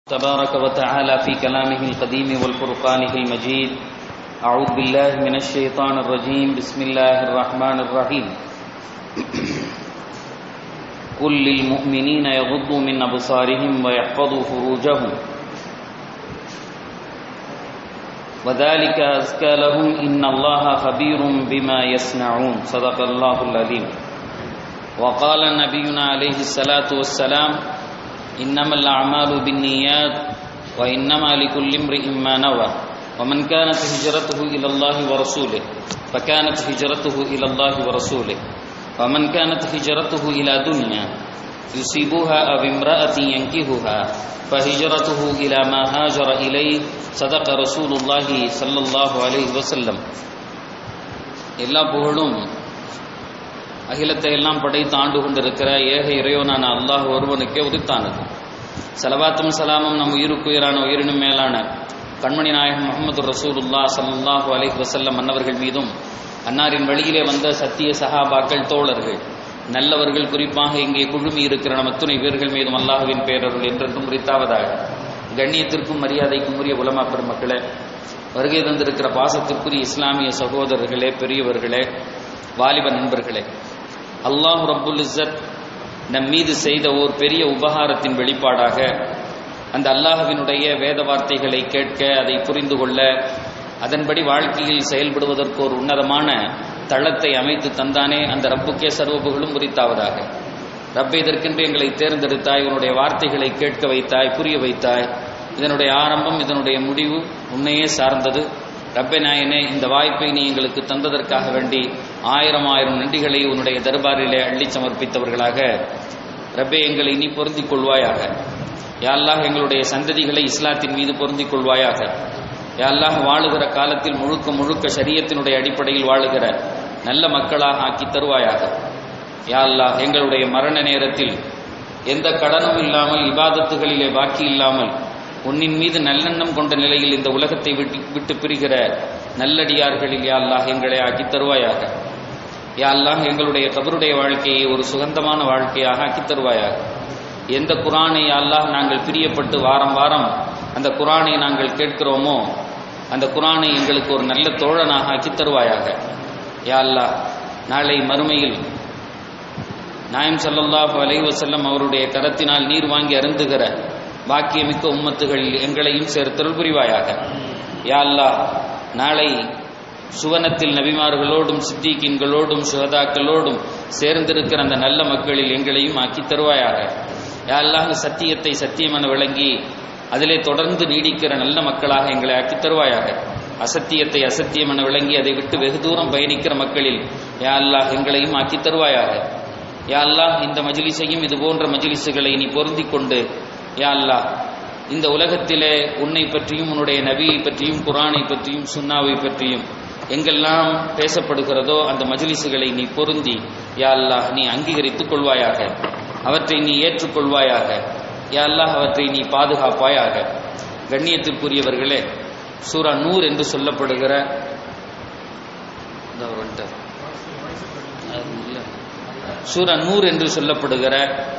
تبارك وتعالى في كلامه القديم والفرقانه المجيد أعوذ بالله من الشيطان الرجيم بسم الله الرحمن الرحيم قل للمؤمنين يغضوا من أبصارهم ويحفظوا فروجهم وذلك أزكى لهم إن الله خبير بما يصنعون صدق الله العظيم وقال نبينا عليه الصلاة والسلام إنما الأعمال بالنيات وإنما لكل امرئ ما نوى ومن كانت هجرته إلى الله ورسوله فكانت هجرته إلى الله ورسوله ومن كانت هجرته إلى دنيا يصيبها أو امرأة ينكهها فهجرته إلى ما هاجر إليه صدق رسول الله صلى الله عليه وسلم எல்லா புகழும் அகிலத்தை எல்லாம் படைத்து ஆண்டு கொண்டிருக்கிற ஏக இறைவனான அல்லாஹ் ஒருவனுக்கே உதித்தானது சலவாத்தும் சலாமும் நம் உயிருக்குயிரான உயிரினும் மேலான கண்மணி நாயகம் முகமது ரசூலுல்லா சல்லாஹூ அலிஹ் வசல்லம் மன்னவர்கள் மீதும் அன்னாரின் வழியிலே வந்த சத்திய சஹாபாக்கள் தோழர்கள் நல்லவர்கள் குறிப்பாக இங்கே குழுமி இருக்கிற நம் அத்துணை வீரர்கள் மீதும் அல்லாஹுவின் பேரர்கள் என்றென்றும் உரித்தாவதாக கண்ணியத்திற்கும் மரியாதைக்கும் உரிய உலமா பெருமக்களே வருகை தந்திருக்கிற பாசத்திற்குரிய இஸ்லாமிய சகோதரர்களே பெரியவர்களே வாலிப நண்பர்களே அல்லாஹ் ரப்புல் இஸ்ஸத் நம் மீது செய்த ஓர் பெரிய உபகாரத்தின் வெளிப்பாடாக அந்த அல்லாஹுவினுடைய வேத வார்த்தைகளை கேட்க அதை புரிந்து கொள்ள அதன்படி வாழ்க்கையில் செயல்படுவதற்கு ஒரு உன்னதமான தளத்தை அமைத்து தந்தானே அந்த ரப்புக்கே சர்வபுகளும் உரித்தாவதாக ரப்பை இதற்கென்று எங்களை தேர்ந்தெடுத்தாய் உன்னுடைய வார்த்தைகளை கேட்க வைத்தாய் புரிய வைத்தாய் இதனுடைய ஆரம்பம் இதனுடைய முடிவு உன்னையே சார்ந்தது ரப்பே நாயனே இந்த வாய்ப்பை நீ எங்களுக்கு தந்ததற்காக வேண்டி ஆயிரம் ஆயிரம் நன்றிகளை உன்னுடைய தர்பாரிலே அள்ளி சமர்ப்பித்தவர்களாக ரப்பே எங்களை நீ பொருந்திக் கொள்வாயாக யாழ்லாக எங்களுடைய சந்ததிகளை இஸ்லாத்தின் மீது பொருந்திக் கொள்வாயாக யாழ்லாக வாழுகிற காலத்தில் முழுக்க முழுக்க சரியத்தினுடைய அடிப்படையில் வாழுகிற நல்ல மக்களாக ஆக்கி தருவாயாக யாழ்லா எங்களுடைய மரண நேரத்தில் எந்த கடனும் இல்லாமல் இபாதத்துகளிலே பாக்கி இல்லாமல் உன்னின் மீது நல்லெண்ணம் கொண்ட நிலையில் இந்த உலகத்தை விட்டு விட்டு பிரிகிற நல்லடியார்களில் யாழ்லாக எங்களை ஆக்கி தருவாயாக யாழ்லாக எங்களுடைய கபருடைய வாழ்க்கையை ஒரு சுகந்தமான வாழ்க்கையாக ஆக்கி தருவாயாக எந்த குரானை அல்லாஹ் நாங்கள் பிரியப்பட்டு வாரம் வாரம் அந்த குரானை நாங்கள் கேட்கிறோமோ அந்த குரானை எங்களுக்கு ஒரு நல்ல தோழனாக ஆக்கி தருவாயாக யா அல்லாஹ் நாளை மறுமையில் நாயம் சல்லல்லாஹு அலைவசல்லம் அவருடைய கரத்தினால் நீர் வாங்கி அருந்துகிற பாக்கியமிக்க உம்மத்துகளில் எங்களையும் சேர்த்தல் புரிவாயாக யா அல்லாஹ் நாளை சுவனத்தில் நபிமார்களோடும் சித்திகின்களோடும் சுகதாக்களோடும் சேர்ந்திருக்கிற அந்த நல்ல மக்களில் எங்களையும் ஆக்கி தருவாயாக யாரெல்லாம் சத்தியத்தை சத்தியமென விளங்கி அதிலே தொடர்ந்து நீடிக்கிற நல்ல மக்களாக எங்களை ஆக்கி தருவாயாக அசத்தியத்தை அசத்தியம் என விளங்கி அதை விட்டு வெகு தூரம் பயணிக்கிற மக்களில் யா அல்லாஹ் எங்களையும் ஆக்கி தருவாயாக யா அல்லாஹ் இந்த மஜிலிசையும் இது போன்ற மஜிலிசுகளை நீ பொருந்தி கொண்டு யா அல்லாஹ் இந்த உலகத்திலே உன்னை பற்றியும் உன்னுடைய நபியை பற்றியும் குரானை பற்றியும் சுன்னாவை பற்றியும் எங்கெல்லாம் பேசப்படுகிறதோ அந்த மஜிலிசுகளை நீ பொருந்தி யா அல்லாஹ் நீ அங்கீகரித்துக் கொள்வாயாக அவற்றை நீ ஏற்றுக்கொள்வாயாக யா அல்லாஹ் அவற்றை நீ பாதுகாப்பாயாக கண்ணியத்திற்குரியவர்களே சூரா நூர் என்று சொல்லப்படுகிற சூரா நூர் என்று சொல்லப்படுகிற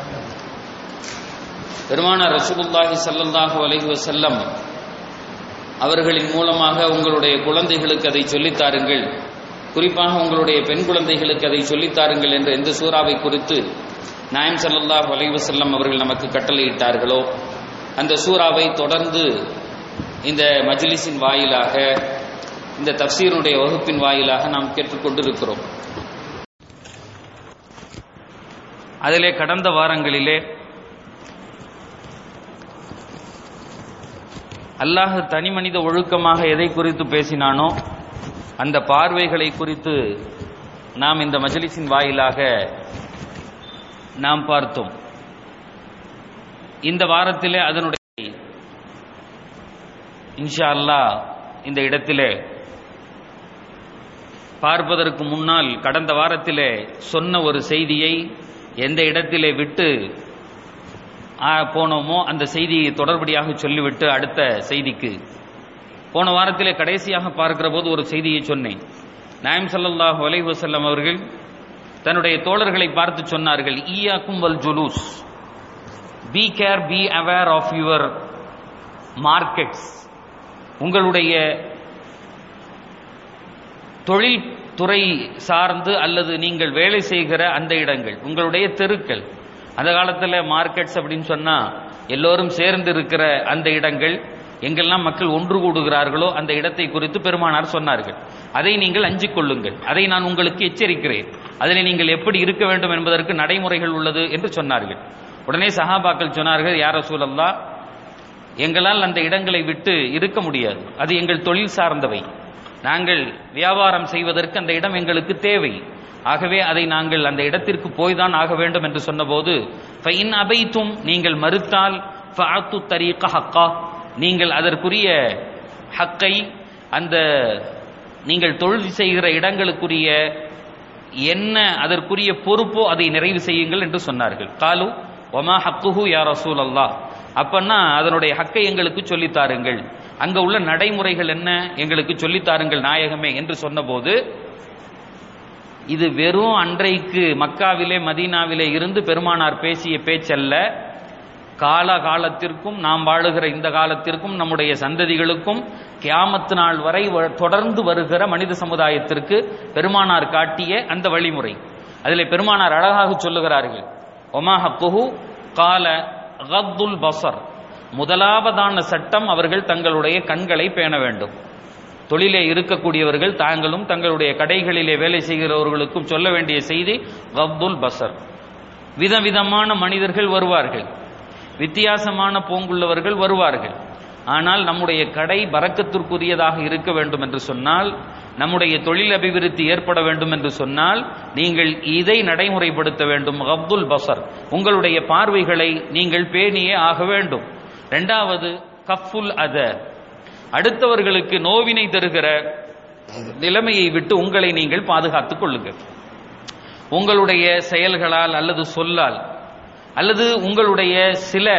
பெருமான ரசூலுல்லாஹி சல்லல்லாஹு அலைஹி வசல்லம் அவர்களின் மூலமாக உங்களுடைய குழந்தைகளுக்கு அதை சொல்லித்தாருங்கள் குறிப்பாக உங்களுடைய பெண் குழந்தைகளுக்கு அதை சொல்லித்தாருங்கள் என்ற எந்த சூறாவை குறித்து நாயம் சல்லாஹ் வலைவசல்லம் அவர்கள் நமக்கு கட்டளையிட்டார்களோ அந்த சூறாவை தொடர்ந்து இந்த மஜ்லிஸின் வாயிலாக இந்த தப்சீருடைய வகுப்பின் வாயிலாக நாம் கேட்டுக்கொண்டிருக்கிறோம் அதிலே கடந்த வாரங்களிலே அல்லாஹ் தனி மனித ஒழுக்கமாக எதை குறித்து பேசினானோ அந்த பார்வைகளை குறித்து நாம் இந்த மஜலிஸின் வாயிலாக நாம் பார்த்தோம் இந்த வாரத்திலே அதனுடைய இன்ஷா அல்லா இந்த இடத்திலே பார்ப்பதற்கு முன்னால் கடந்த வாரத்திலே சொன்ன ஒரு செய்தியை எந்த இடத்திலே விட்டு போனோமோ அந்த செய்தியை தொடர்படியாக சொல்லிவிட்டு அடுத்த செய்திக்கு போன வாரத்திலே கடைசியாக பார்க்கிற போது ஒரு செய்தியை சொன்னேன் நாயம் சல்லாஹூ அலை வசல்லம் அவர்கள் தன்னுடைய தோழர்களை பார்த்து சொன்னார்கள் ஈயாக்கும் வல் ஜுலூஸ் be care be aware of your markets உங்களுடைய தொழில் துறை சார்ந்து அல்லது நீங்கள் வேலை செய்கிற அந்த இடங்கள் உங்களுடைய தெருக்கள் அந்த காலத்தில் மார்க்கெட்ஸ் அப்படின்னு சொன்னா எல்லோரும் சேர்ந்து இருக்கிற அந்த இடங்கள் எங்கெல்லாம் மக்கள் ஒன்று கூடுகிறார்களோ அந்த இடத்தை குறித்து பெருமானார் சொன்னார்கள் அதை நீங்கள் அஞ்சிக் கொள்ளுங்கள் அதை நான் உங்களுக்கு எச்சரிக்கிறேன் அதில் நீங்கள் எப்படி இருக்க வேண்டும் என்பதற்கு நடைமுறைகள் உள்ளது என்று சொன்னார்கள் உடனே சஹாபாக்கள் சொன்னார்கள் யார சூழல்லா எங்களால் அந்த இடங்களை விட்டு இருக்க முடியாது அது எங்கள் தொழில் சார்ந்தவை நாங்கள் வியாபாரம் செய்வதற்கு அந்த இடம் எங்களுக்கு தேவை ஆகவே அதை நாங்கள் அந்த இடத்திற்கு போய்தான் ஆக வேண்டும் என்று சொன்னபோது ஃபைன் அபைத்தும் நீங்கள் மறுத்தால் ஃபஅத்து தரீக ஹக்கா நீங்கள் அதற்குரிய ஹக்கை அந்த நீங்கள் தொழில் செய்கிற இடங்களுக்குரிய என்ன அதற்குரிய பொறுப்போ அதை நிறைவு செய்யுங்கள் என்று சொன்னார்கள் காலு ஒமா ஹக்குஹு யா ரசூல் அல்லாஹ் அப்பன்னா அதனுடைய ஹக்கை எங்களுக்கு சொல்லித்தாருங்கள் அங்க உள்ள நடைமுறைகள் என்ன எங்களுக்கு சொல்லித்தாருங்கள் நாயகமே என்று சொன்னபோது இது வெறும் அன்றைக்கு மக்காவிலே மதீனாவிலே இருந்து பெருமானார் பேசிய பேச்சல்ல கால காலத்திற்கும் நாம் வாழுகிற இந்த காலத்திற்கும் நம்முடைய சந்ததிகளுக்கும் கியாமத்து நாள் வரை வ- தொடர்ந்து வருகிற மனித சமுதாயத்திற்கு பெருமானார் காட்டிய அந்த வழிமுறை அதில் பெருமானார் அழகாக சொல்லுகிறார்கள் ஒமா ஹக்குஹு கால கத்துல் பசர் முதலாவதான சட்டம் அவர்கள் தங்களுடைய கண்களை பேண வேண்டும் தொழிலே இருக்கக்கூடியவர்கள் தாங்களும் தங்களுடைய கடைகளிலே வேலை செய்கிறவர்களுக்கும் சொல்ல வேண்டிய செய்தி கப்துல் பசர் விதவிதமான மனிதர்கள் வருவார்கள் வித்தியாசமான போங்குள்ளவர்கள் வருவார்கள் ஆனால் நம்முடைய கடை பறக்கத்திற்குரியதாக இருக்க வேண்டும் என்று சொன்னால் நம்முடைய தொழில் அபிவிருத்தி ஏற்பட வேண்டும் என்று சொன்னால் நீங்கள் இதை நடைமுறைப்படுத்த வேண்டும் அப்துல் பசர் உங்களுடைய பார்வைகளை நீங்கள் பேணியே ஆக வேண்டும் இரண்டாவது கஃபுல் அத அடுத்தவர்களுக்கு நோவினை தருகிற நிலைமையை விட்டு உங்களை நீங்கள் பாதுகாத்துக் கொள்ளுங்கள் உங்களுடைய செயல்களால் அல்லது சொல்லால் அல்லது உங்களுடைய சில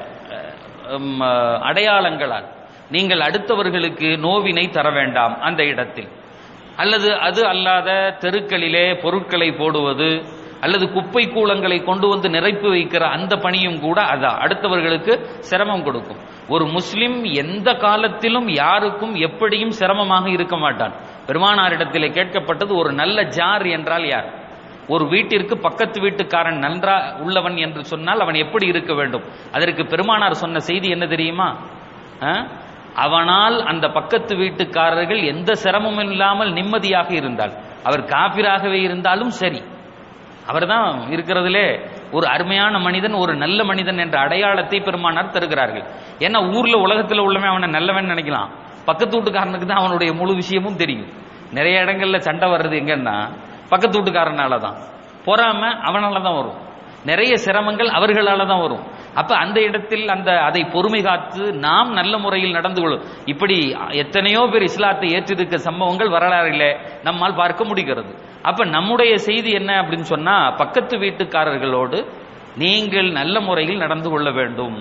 அம், அடையாளங்களால் நீங்கள் அடுத்தவர்களுக்கு நோவினை தர வேண்டாம் அந்த இடத்தில் அல்லது அது அல்லாத தெருக்களிலே பொருட்களை போடுவது அல்லது குப்பை கூலங்களை கொண்டு வந்து நிரப்பி வைக்கிற அந்த பணியும் கூட அதான் அடுத்தவர்களுக்கு சிரமம் கொடுக்கும் ஒரு முஸ்லிம் எந்த காலத்திலும் யாருக்கும் எப்படியும் சிரமமாக இருக்க மாட்டான் பெருமானாரிடத்திலே கேட்கப்பட்டது ஒரு நல்ல ஜார் என்றால் யார் ஒரு வீட்டிற்கு பக்கத்து வீட்டுக்காரன் நன்றா உள்ளவன் என்று சொன்னால் அவன் எப்படி இருக்க வேண்டும் அதற்கு பெருமானார் சொன்ன செய்தி என்ன தெரியுமா ஆ? அவனால் அந்த பக்கத்து வீட்டுக்காரர்கள் எந்த சிரமமும் இல்லாமல் நிம்மதியாக இருந்தால் அவர் காபிராகவே இருந்தாலும் சரி அவர்தான் இருக்கிறதுலே ஒரு அருமையான மனிதன் ஒரு நல்ல மனிதன் என்ற அடையாளத்தை பெருமானார் தருகிறார்கள் ஏன்னா ஊர்ல உலகத்துல உள்ளவன் அவனை நல்லவன் நினைக்கலாம் பக்கத்து வீட்டுக்காரனுக்கு தான் அவனுடைய முழு விஷயமும் தெரியும் நிறைய இடங்கள்ல சண்டை வர்றது எங்கன்னா பக்கத்து வீட்டுக்காரனால தான் பொறாம அவனால தான் வரும் நிறைய சிரமங்கள் அவர்களால தான் வரும் அப்ப அந்த இடத்தில் அந்த அதை பொறுமை காத்து நாம் நல்ல முறையில் நடந்து கொள்ளும் இப்படி எத்தனையோ பேர் இஸ்லாத்தை ஏற்றிருக்க சம்பவங்கள் வரலாறில் நம்மால் பார்க்க முடிகிறது அப்ப நம்முடைய செய்தி என்ன அப்படின்னு சொன்னா பக்கத்து வீட்டுக்காரர்களோடு நீங்கள் நல்ல முறையில் நடந்து கொள்ள வேண்டும்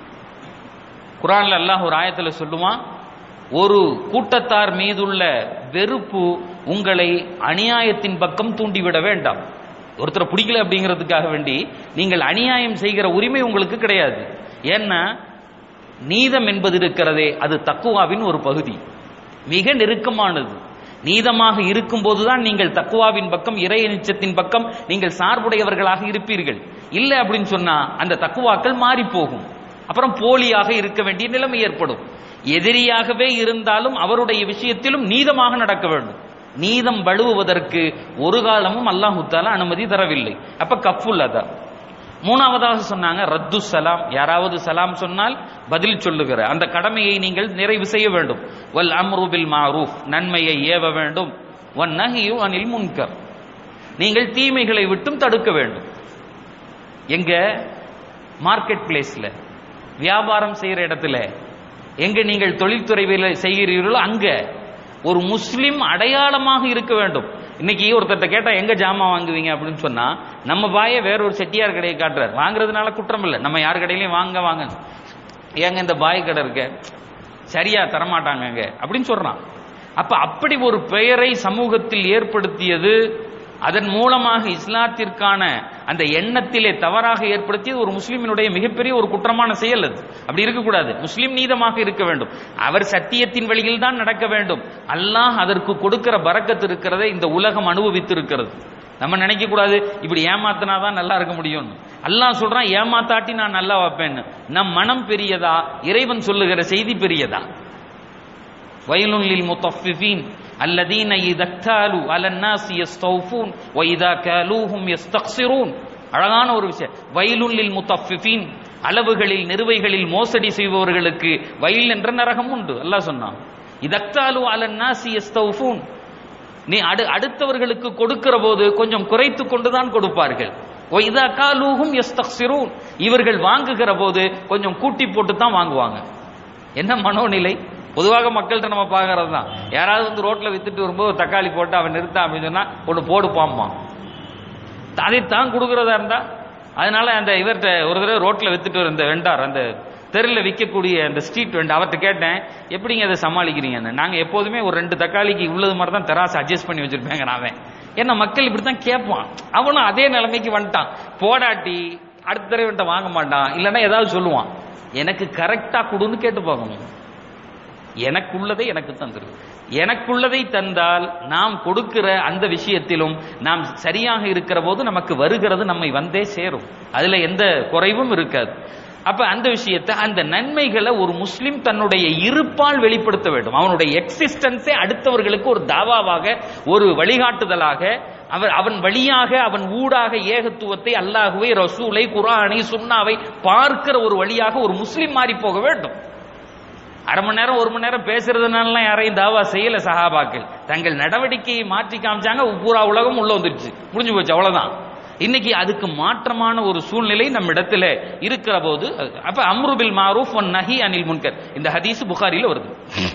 குரான்ல அல்லாஹ் ஒரு ஆயத்துல சொல்லுவான் ஒரு கூட்டத்தார் மீதுள்ள வெறுப்பு உங்களை அநியாயத்தின் பக்கம் தூண்டிவிட வேண்டாம் ஒருத்தரை பிடிக்கல அப்படிங்கிறதுக்காக வேண்டி நீங்கள் அநியாயம் செய்கிற உரிமை உங்களுக்கு கிடையாது ஏன்னா நீதம் என்பது இருக்கிறதே அது தக்குவாவின் ஒரு பகுதி மிக நெருக்கமானது நீதமாக இருக்கும்போதுதான் நீங்கள் தக்குவாவின் பக்கம் இறை நிச்சத்தின் பக்கம் நீங்கள் சார்புடையவர்களாக இருப்பீர்கள் இல்லை அப்படின்னு சொன்னா அந்த தக்குவாக்கள் மாறி போகும் அப்புறம் போலியாக இருக்க வேண்டிய நிலைமை ஏற்படும் எதிரியாகவே இருந்தாலும் அவருடைய விஷயத்திலும் நீதமாக நடக்க வேண்டும் நீதம் வழுவுவதற்கு ஒரு காலமும் அல்லாஹு தாலா அனுமதி தரவில்லை அப்ப கஃபுல் அதா மூணாவதாக சொன்னாங்க ரத்து சலாம் யாராவது சலாம் சொன்னால் பதில் சொல்லுகிற அந்த கடமையை நீங்கள் நிறைவு செய்ய வேண்டும் வல் அம்ருபில் மாரூஃப் நன்மையை ஏவ வேண்டும் வன் நஹியு அனில் முன்கர் நீங்கள் தீமைகளை விட்டும் தடுக்க வேண்டும் எங்க மார்க்கெட் பிளேஸ்ல வியாபாரம் செய்யற இடத்துல எங்க நீங்கள் தொழில்துறை வேலை செய்கிறீர்களோ அங்க ஒரு முஸ்லிம் அடையாளமாக இருக்க வேண்டும் இன்னைக்கு ஒருத்தர்ட்ட கேட்டா எங்க ஜாமான் வாங்குவீங்க அப்படின்னு சொன்னா நம்ம பாய வேற ஒரு செட்டியார் கடையை காட்டுறாரு வாங்குறதுனால குற்றம் இல்லை நம்ம யார் கடையிலையும் வாங்க வாங்க ஏங்க இந்த பாய் கடை இருக்க சரியா தரமாட்டாங்கங்க அப்படின்னு சொல்றான் அப்ப அப்படி ஒரு பெயரை சமூகத்தில் ஏற்படுத்தியது அதன் மூலமாக இஸ்லாத்திற்கான அந்த எண்ணத்திலே தவறாக ஏற்படுத்தியது ஒரு முஸ்லிமினுடைய மிகப்பெரிய ஒரு குற்றமான செயல் அது அப்படி இருக்கக்கூடாது முஸ்லிம் நீதமாக இருக்க வேண்டும் அவர் சத்தியத்தின் வழியில் தான் நடக்க வேண்டும் அல்லாஹ் அதற்கு கொடுக்கிற பறக்கத்து இருக்கிறதை இந்த உலகம் அனுபவித்து இருக்கிறது நம்ம நினைக்க கூடாது இப்படி ஏமாத்தினா தான் நல்லா இருக்க முடியும் அல்லாஹ் சொல்றான் ஏமாத்தாட்டி நான் நல்லா வைப்பேன்னு நம் மனம் பெரியதா இறைவன் சொல்லுகிற செய்தி பெரியதா வயலுன் லில் முத்தஃபிஃபீன் الذين إذا اكتالوا على الناس يستوفون وإذا كالوهم يستقصرون அழகான ஒரு விஷயம் வயலுள்ளில் முத்தஃபிஃபீன் அளவுகளில் நிறுவைகளில் மோசடி செய்பவர்களுக்கு வயல் என்ற நரகம் உண்டு அல்லாஹ் சொன்னான் இதக்தாலு அலன் நாசி யஸ்தௌஃபூன் நீ அடு அடுத்தவர்களுக்கு கொடுக்கிற போது கொஞ்சம் குறைத்து கொண்டுதான் கொடுப்பார்கள் ஒய்தா காலூகும் எஸ்தக்சிரூன் இவர்கள் வாங்குகிற போது கொஞ்சம் கூட்டி போட்டு தான் வாங்குவாங்க என்ன மனோநிலை பொதுவாக மக்கள்கிட்ட நம்ம பார்க்கறது தான் யாராவது வந்து ரோட்ல வித்துட்டு வரும்போது ஒரு தக்காளி போட்டு அவன் நிறுத்தான் அப்படின்னு சொன்னா ஒன்று போடு பாம்பான் அதை தான் கொடுக்கறதா இருந்தா அதனால அந்த இவர்கிட்ட ஒரு தடவை ரோட்ல வித்துட்டு வர இந்த வெண்டார் அந்த தெருவில் விற்கக்கூடிய அந்த ஸ்ட்ரீட் வெண்ட் அவர்கிட்ட கேட்டேன் எப்படிங்க அதை சமாளிக்கிறீங்கன்னு நாங்கள் எப்போதுமே ஒரு ரெண்டு தக்காளிக்கு உள்ளது மாதிரி தான் தெராசு அட்ஜஸ்ட் பண்ணி வச்சிருப்பேங்க நான் ஏன்னா மக்கள் இப்படி தான் கேட்பான் அவனும் அதே நிலைமைக்கு வந்துட்டான் போடாட்டி அடுத்த தடவை வாங்க மாட்டான் இல்லைன்னா ஏதாவது சொல்லுவான் எனக்கு கரெக்டா கொடுன்னு கேட்டு பார்க்கணும் எனக்குள்ளதை எனக்கு தந்துரு எனக்குள்ளதை தந்தால் நாம் கொடுக்கிற அந்த விஷயத்திலும் நாம் சரியாக இருக்கிற போது நமக்கு வருகிறது நம்மை வந்தே சேரும் அதுல எந்த குறைவும் இருக்காது அப்ப அந்த விஷயத்தை அந்த நன்மைகளை ஒரு முஸ்லிம் தன்னுடைய இருப்பால் வெளிப்படுத்த வேண்டும் அவனுடைய எக்ஸிஸ்டன்ஸே அடுத்தவர்களுக்கு ஒரு தாவாவாக ஒரு வழிகாட்டுதலாக அவர் அவன் வழியாக அவன் ஊடாக ஏகத்துவத்தை அல்லாஹுவை ரசூலை குரானை சுன்னாவை பார்க்கிற ஒரு வழியாக ஒரு முஸ்லிம் மாறி போக வேண்டும் அரை மணி நேரம் ஒரு மணி நேரம் பேசுறதுனால யாரையும் தாவா செய்யல சஹாபாக்கள் தங்கள் நடவடிக்கையை மாற்றி காமிச்சாங்க பூரா உலகம் உள்ள வந்துருச்சு முடிஞ்சு போச்சு அவ்வளவுதான் இன்னைக்கு அதுக்கு மாற்றமான ஒரு சூழ்நிலை நம்ம இடத்துல இருக்கிற போது அப்ப அம்ருபில் மாரூஃப் ஒன் நஹி அனில் முன்கர் இந்த ஹதீஸ் புகாரில வருது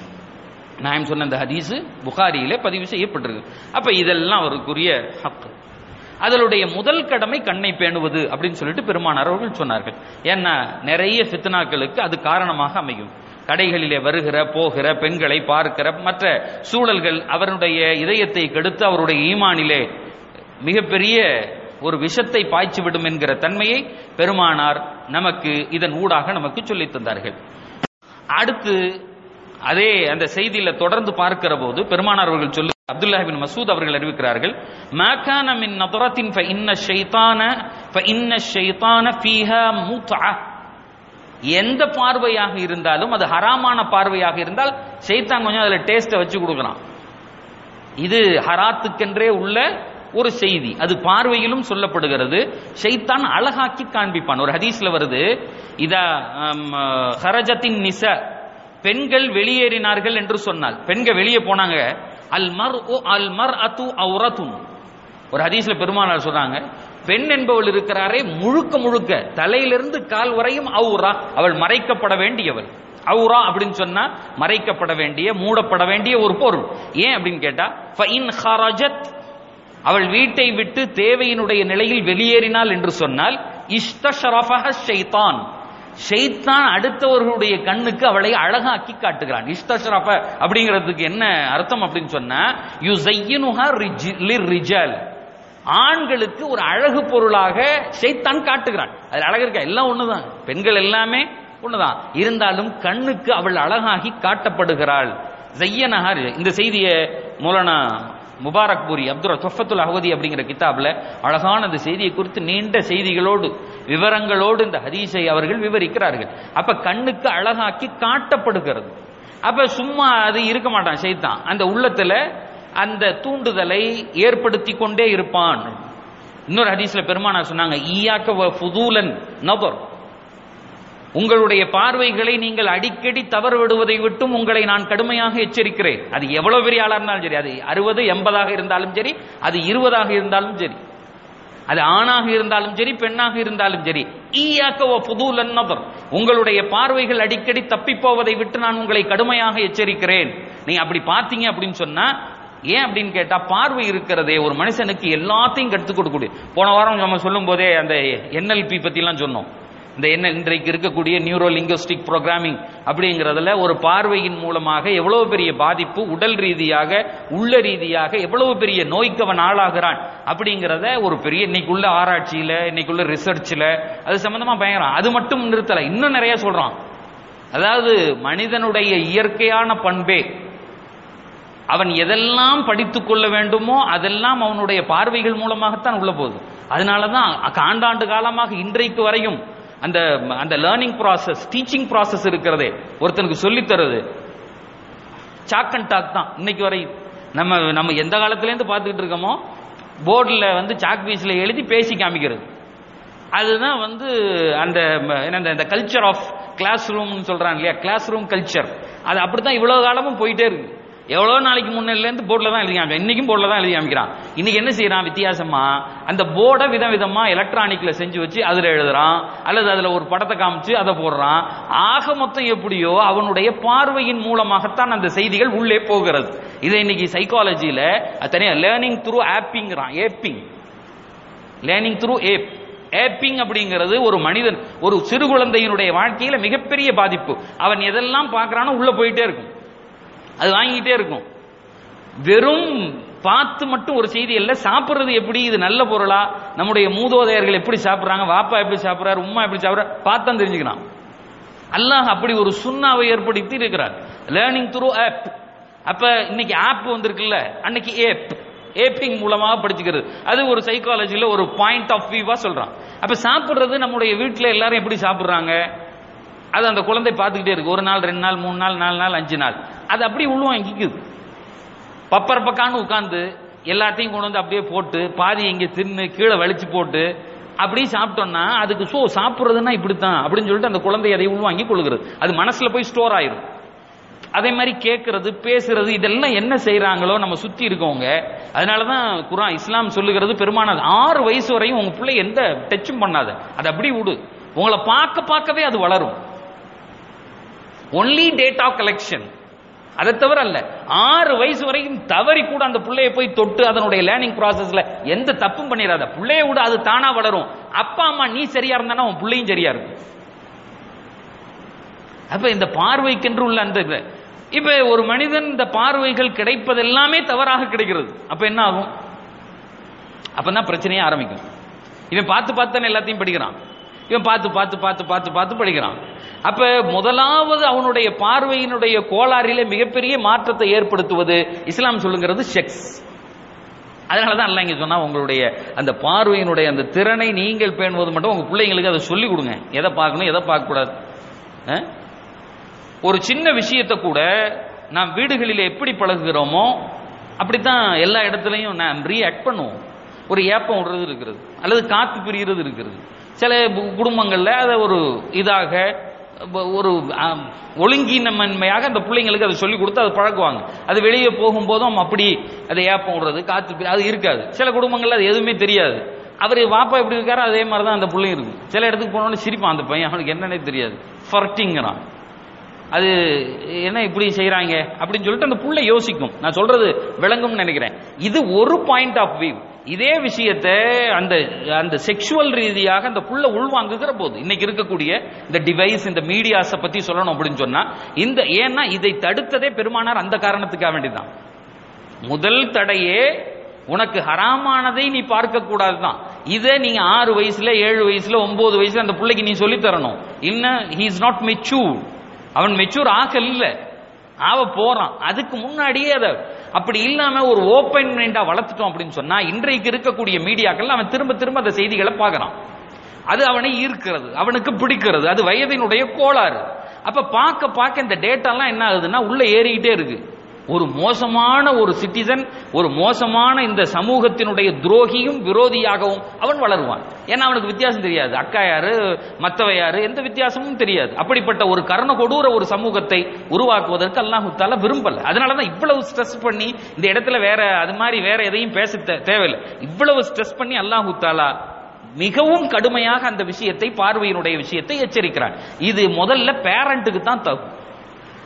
நான் சொன்ன இந்த ஹதீஸ் புகாரியில பதிவு செய்யப்பட்டிருக்கு அப்ப இதெல்லாம் அவருக்குரிய ஹக்கு அதனுடைய முதல் கடமை கண்ணை பேணுவது அப்படின்னு சொல்லிட்டு பெருமானார் அவர்கள் சொன்னார்கள் ஏன்னா நிறைய ஃபித்னாக்களுக்கு அது காரணமாக அமையும் கடைகளிலே வருகிற போகிற பெண்களை பார்க்கிற மற்ற சூழல்கள் அவருடைய இதயத்தை கெடுத்து அவருடைய ஈமானிலே மிகப்பெரிய ஒரு விஷத்தை பாய்ச்சி விடும் என்கிற தன்மையை பெருமானார் நமக்கு இதன் ஊடாக நமக்கு சொல்லித் தந்தார்கள் அடுத்து அதே அந்த செய்தியில தொடர்ந்து பார்க்கிற போது பெருமானார் அவர்கள் சொல்லு அப்துல்லா பின் மசூத் அவர்கள் அறிவிக்கிறார்கள் மாகான மின் நதரத்தின் ஃப இன்ன ஷைத்தான ஃப இன்ன ஷைத்தான ஃபீஹா முத்அ எந்த பார்வையாக இருந்தாலும் அது ஹராமான பார்வையாக இருந்தால் ஷைத்தான் கொஞ்சம் அதுல டேஸ்ட்டை வச்சு கொடுக்கலாம் இது ஹராத்துக்கென்றே உள்ள ஒரு செய்தி அது பார்வையிலும் சொல்லப்படுகிறது ஷைத்தான் அழகாக்கி காண்பிப்பான் ஒரு ஹதீஸ்ல வருது இதா ஹரஜத்தின் நிச பெண்கள் வெளியேறினார்கள் என்று சொன்னால் பெண்கள் வெளியே போனாங்க அல் மர் அல் மர் அத்து அவுரத்துன் ஒரு ஹதீஸ்ல பெருமானார் சொல்றாங்க பெண் என்பவள் இருக்கிறாரே முழுக்க முழுக்க தலையிலிருந்து கால் வரையும் அவுரா அவள் மறைக்கப்பட வேண்டியவள் அவுரா அப்படின்னு சொன்னா மறைக்கப்பட வேண்டிய மூடப்பட வேண்டிய ஒரு பொருள் ஏன் அப்படின்னு கேட்டா ஃபைன் ஹரஜத் அவள் வீட்டை விட்டு தேவையினுடைய நிலையில் வெளியேறினாள் என்று சொன்னால் இஷ்டஷரஃபஹ ஷைத்தான் ஷைத்தான் அடுத்தவர்களுடைய கண்ணுக்கு அவளை அழகாக்கி காட்டுகிறான் இஷ்டஷரஃப அப்படிங்கிறதுக்கு என்ன அர்த்தம் அப்படின்னு சொன்னா யூ ஜையினுஹா ரிஜல் ஆண்களுக்கு ஒரு அழகு பொருளாக ஷைத்தான் காட்டுகிறான் அதுல அழகு இருக்கா எல்லாம் ஒண்ணுதான் பெண்கள் எல்லாமே ஒண்ணுதான் இருந்தாலும் கண்ணுக்கு அவள் அழகாகி காட்டப்படுகிறாள் ஜையனஹார் இந்த செய்தியை மூலனா முபாரக் பூரி அப்துல் தொஃபத்துல் அஹவதி அப்படிங்கிற கிதாப்ல அழகான அந்த செய்தியை குறித்து நீண்ட செய்திகளோடு விவரங்களோடு இந்த ஹதீஸை அவர்கள் விவரிக்கிறார்கள் அப்ப கண்ணுக்கு அழகாக்கி காட்டப்படுகிறது அப்ப சும்மா அது இருக்க மாட்டான் செய்தான் அந்த உள்ளத்துல அந்த தூண்டுதலை ஏற்படுத்தி கொண்டே இருப்பான் இன்னொரு ஹதீஸ்ல பெருமானா சொன்னாங்க ஈயாக்க ஃபுதூலன் நபர் உங்களுடைய பார்வைகளை நீங்கள் அடிக்கடி தவறு விடுவதை விட்டும் உங்களை நான் கடுமையாக எச்சரிக்கிறேன் அது எவ்வளவு பெரிய ஆளா இருந்தாலும் சரி அது அறுபது எண்பதாக இருந்தாலும் சரி அது இருபதாக இருந்தாலும் சரி அது ஆணாக இருந்தாலும் சரி பெண்ணாக இருந்தாலும் சரி ஈயாக்க புதூலன் நபர் உங்களுடைய பார்வைகள் அடிக்கடி தப்பி போவதை விட்டு நான் உங்களை கடுமையாக எச்சரிக்கிறேன் நீ அப்படி பார்த்தீங்க அப்படின்னு சொன்னா ஏன் அப்படின்னு கேட்டா பார்வை இருக்கிறதே ஒரு மனுஷனுக்கு எல்லாத்தையும் கற்றுக் கொடுக்கக்கூடிய போன வாரம் நம்ம சொல்லும் போதே அந்த என்எல்பி பத்தி எல்லாம் சொன்னோம் இந்த என்ன இன்றைக்கு இருக்கக்கூடிய நியூரோ லிங்கோஸ்டிக் ப்ரோக்ராமிங் அப்படிங்கிறதுல ஒரு பார்வையின் மூலமாக எவ்வளவு பெரிய பாதிப்பு உடல் ரீதியாக உள்ள ரீதியாக எவ்வளவு பெரிய நோய்க்கு அவன் ஆளாகிறான் அப்படிங்கிறத ஒரு பெரிய இன்னைக்குள்ள ஆராய்ச்சியில இன்னைக்குள்ள ரிசர்ச்ல அது சம்பந்தமா பயங்கரம் அது மட்டும் நிறுத்தல இன்னும் நிறைய சொல்றான் அதாவது மனிதனுடைய இயற்கையான பண்பே அவன் எதெல்லாம் படித்துக் கொள்ள வேண்டுமோ அதெல்லாம் அவனுடைய பார்வைகள் மூலமாகத்தான் உள்ள போகுது அதனாலதான் ஆண்டாண்டு காலமாக இன்றைக்கு வரையும் அந்த அந்த லேர்னிங் ப்ராசஸ் டீச்சிங் ப்ராசஸ் இருக்கிறதே ஒருத்தனுக்கு சொல்லித் தருது சாக் அண்ட் டாக் தான் இன்னைக்கு வரை நம்ம நம்ம எந்த காலத்துலேருந்து பார்த்துக்கிட்டு இருக்கோமோ போர்டில் வந்து சாக் பீஸில் எழுதி பேசி காமிக்கிறது அதுதான் வந்து அந்த ம- என்ன இந்த கல்ச்சர் ஆஃப் கிளாஸ் ரூம்னு சொல்றாங்க இல்லையா கிளாஸ் ரூம் கல்ச்சர் அது அப்படித்தான் இவ்வளவு காலமும் போயிட்டே இருக்கு எவ்வளோ நாளைக்கு முன்னிலேருந்து போர்டில் தான் எழுதி காமிக்கிறான் இன்னைக்கும் போர்டில் தான் எழுதி காமிக்கிறான் இன்னைக்கு என்ன செய்யறான் வித்தியாசமா அந்த போர்டை விதம் விதமா எலக்ட்ரானிக்ல செஞ்சு வச்சு அதுல எழுதுறான் அல்லது அதுல ஒரு படத்தை காமிச்சு அதை போடுறான் ஆக மொத்தம் எப்படியோ அவனுடைய பார்வையின் மூலமாகத்தான் அந்த செய்திகள் உள்ளே போகிறது இதை இன்னைக்கு சைக்காலஜியில தனியா லேர்னிங் த்ரூ ஆப்பிங்கிறான் aping learning through ape aping அப்படிங்கிறது ஒரு மனிதன் ஒரு சிறு குழந்தையினுடைய வாழ்க்கையில மிகப்பெரிய பாதிப்பு அவன் எதெல்லாம் பார்க்கறானோ உள்ள போயிட்டே இருக்கும் அது வாங்கிட்டே இருக்கும் வெறும் பார்த்து மட்டும் ஒரு செய்தி இல்ல சாப்பிடுறது எப்படி இது நல்ல பொருளா நம்முடைய மூதோதையர்கள் எப்படி சாப்பிடுறாங்க வாப்பா எப்படி சாப்பிடுறாரு உம்மா எப்படி சாப்பிடுறாரு பார்த்தா தெரிஞ்சுக்கிறான் அல்லாஹ் அப்படி ஒரு சுண்ணாவை ஏற்படுத்தி இருக்கிறார் லேர்னிங் த்ரூ ஆப் அப்ப இன்னைக்கு ஆப் வந்திருக்குல்ல அன்னைக்கு ஏப் ஏப்பிங் மூலமாக படிச்சுக்கிறது அது ஒரு சைக்காலஜில ஒரு பாயிண்ட் ஆஃப் வியூவா சொல்றான் அப்ப சாப்பிடுறது நம்முடைய வீட்டில் எல்லாரும் எப்படி சாப்பிடுறாங்க அது அந்த குழந்தை பார்த்துக்கிட்டே இருக்கு ஒரு நாள் ரெண்டு நாள் மூணு நாள் நாலு நாள் அஞ்சு நாள் அது அப்படியே உள்வாங்கிக்குது பப்பர் பக்கான்னு உட்காந்து எல்லாத்தையும் கொண்டு வந்து அப்படியே போட்டு பாதி இங்க தின்னு கீழே வலிச்சு போட்டு அப்படி சாப்பிட்டோம்னா அதுக்கு சோ சாப்பிடுறதுன்னா இப்படித்தான் அப்படின்னு சொல்லிட்டு அந்த குழந்தை அதை உள்வாங்கி கொள்கிறது அது மனசுல போய் ஸ்டோர் ஆயிரும் அதே மாதிரி கேட்கறது பேசுறது இதெல்லாம் என்ன செய்றாங்களோ நம்ம சுத்தி இருக்கவங்க அதனாலதான் குரான் இஸ்லாம் சொல்லுகிறது பெருமானது ஆறு வயசு வரையும் உங்க பிள்ளை எந்த டச்சும் பண்ணாத அது அப்படி விடு உங்களை பார்க்க பார்க்கவே அது வளரும் ஒன்லி டேட்டா கலெக்ஷன் அதை தவிர அல்ல ஆறு வயசு வரைக்கும் தவறி கூட அந்த பிள்ளைய போய் தொட்டு அதனுடைய லேர்னிங் ப்ராசஸ்ல எந்த தப்பும் பண்ணிடாத பிள்ளைய விட அது தானா வளரும் அப்பா அம்மா நீ சரியா இருந்தானா உன் பிள்ளையும் சரியா இருக்கும் அப்ப இந்த பார்வைக்கென்று உள்ள அந்த இது. இப்ப ஒரு மனிதன் இந்த பார்வைகள் கிடைப்பது எல்லாமே தவறாக கிடைக்கிறது அப்ப என்ன ஆகும் அப்பதான் பிரச்சனையே ஆரம்பிக்கும் இவன் பார்த்து பார்த்து தானே எல்லாத்தையும் படிக்கிறான் இவன் பார்த்து பார்த்து பார்த்து பார்த்து பார்த்து படிக்கிறான் அப்ப முதலாவது அவனுடைய பார்வையினுடைய கோளாறிலே மிகப்பெரிய மாற்றத்தை ஏற்படுத்துவது இஸ்லாம் சொல்லுங்கிறது செக்ஸ் அதனால தான் அல்ல இங்க சொன்னா உங்களுடைய அந்த பார்வையினுடைய அந்த திறனை நீங்கள் பேணுவது மட்டும் உங்க பிள்ளைங்களுக்கு அதை சொல்லிக் கொடுங்க எதை பார்க்கணும் எதை பார்க்கக்கூடாது அஹ்? ஒரு சின்ன விஷயத்தை கூட நாம் வீடுகளில் எப்படி பழகுகிறோமோ அப்படித்தான் எல்லா இடத்துலையும் நாம் ரியாக்ட் பண்ணுவோம் ஒரு ஏப்பம் விடுறது இருக்கிறது அல்லது காத்து பிரிகிறது இருக்கிறது சில கு- குடும்பங்கள்ல அதை ஒரு இதாக ப- ஒரு ஆம், ஒழுங்கீனமன்மையாக அந்த பிள்ளைங்களுக்கு அதை சொல்லி கொடுத்து அதை பழக்குவாங்க அது வெளியே போகும்போதும் அப்படி அதை ஏப்பம் விடுறது காத்து பிரி- அது இருக்காது சில குடும்பங்கள்ல அது எதுவுமே தெரியாது அவர் வாப்பா எப்படி இருக்காரோ அதே மாதிரி தான் அந்த பிள்ளையும் இருக்கும் சில இடத்துக்கு போனோடனே சிரிப்பான் அந்த பையன் அவனுக்கு என்னன்னே தெரியாது ஃபர்ட்டிங்கிறான் அது என்ன இப்படி செய்றாங்க அப்படின்னு சொல்லிட்டு அந்த புள்ள யோசிக்கும் நான் சொல்றது விளங்கும்னு நினைக்கிறேன் இது ஒரு பாயிண்ட் ஆஃப் வியூ இதே விஷயத்தை அந்த அந்த செக்ஷுவல் ரீதியாக அந்த புள்ள உள்வாங்குகிற போது இன்னைக்கு இருக்கக்கூடிய இந்த டிவைஸ் இந்த மீடியாஸை பத்தி சொல்லணும் அப்படின்னு சொன்னா இந்த ஏன்னா இதை தடுத்ததே பெருமானார் அந்த காரணத்துக்காக வேண்டிதான் முதல் தடையே உனக்கு ஹராமானதை நீ பார்க்க கூடாதுதான் இதை நீங்க ஆறு வயசுல ஏழு வயசுல ஒன்பது வயசுல அந்த பிள்ளைக்கு நீ சொல்லி தரணும் இன்னும் ஹி இஸ் நாட் மெச்சூர் அவன் மெச்சூர் ஆகல இல்ல ஆவ போறான் அதுக்கு முன்னாடியே அதை அப்படி இல்லாம ஒரு ஓப்பன் மைண்டா வளர்த்துட்டோம் அப்படின்னு சொன்னா இன்றைக்கு இருக்கக்கூடிய மீடியாக்கள் அவன் திரும்ப திரும்ப அந்த செய்திகளை பார்க்கறான் அது அவனை ஈர்க்கிறது அவனுக்கு பிடிக்கிறது அது வயதினுடைய கோளாறு அப்ப பார்க்க பார்க்க இந்த டேட்டாலாம் என்ன ஆகுதுன்னா உள்ள ஏறிக்கிட்டே இருக்கு ஒரு மோசமான ஒரு சிட்டிசன் ஒரு மோசமான இந்த சமூகத்தினுடைய துரோகியும் விரோதியாகவும் அவன் வளருவான் ஏன்னா அவனுக்கு வித்தியாசம் தெரியாது அக்கா யாரு மத்தவ யாரு எந்த வித்தியாசமும் தெரியாது அப்படிப்பட்ட ஒரு கர்ண கொடூர ஒரு சமூகத்தை உருவாக்குவதற்கு அல்லாஹு தாலா விரும்பல அதனாலதான் இவ்வளவு ஸ்ட்ரெஸ் பண்ணி இந்த இடத்துல வேற அது மாதிரி வேற எதையும் பேச தே- தேவையில்லை இவ்வளவு ஸ்ட்ரெஸ் பண்ணி அல்லாஹு தாலா மிகவும் கடுமையாக அந்த விஷயத்தை பார்வையினுடைய விஷயத்தை எச்சரிக்கிறான் இது முதல்ல பேரண்ட்டுக்கு தான் தகும்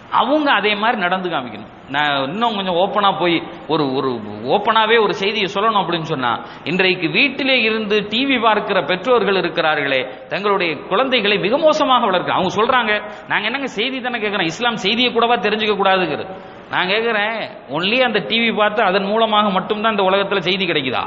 அவங்க அதே மாதிரி நடந்து காமிக்கணும் நான் இன்னும் கொஞ்சம் ஓப்பனா போய் ஒரு ஒரு ஓப்பனாவே ஒரு செய்தியை சொல்லணும் அப்படின்னு சொன்னா இன்றைக்கு வீட்டிலே இருந்து டிவி பார்க்கிற பெற்றோர்கள் இருக்கிறார்களே தங்களுடைய குழந்தைகளை மிக மோசமாக வளர்க்க அவங்க சொல்றாங்க நாங்க என்னங்க செய்தி தானே கேட்கிறோம் இஸ்லாம் செய்தியை கூடவா தெரிஞ்சுக்க கூடாதுங்கிறது நான் கேட்கிறேன் ஒன்லி அந்த டிவி பார்த்து அதன் மூலமாக மட்டும்தான் இந்த உலகத்துல செய்தி கிடைக்குதா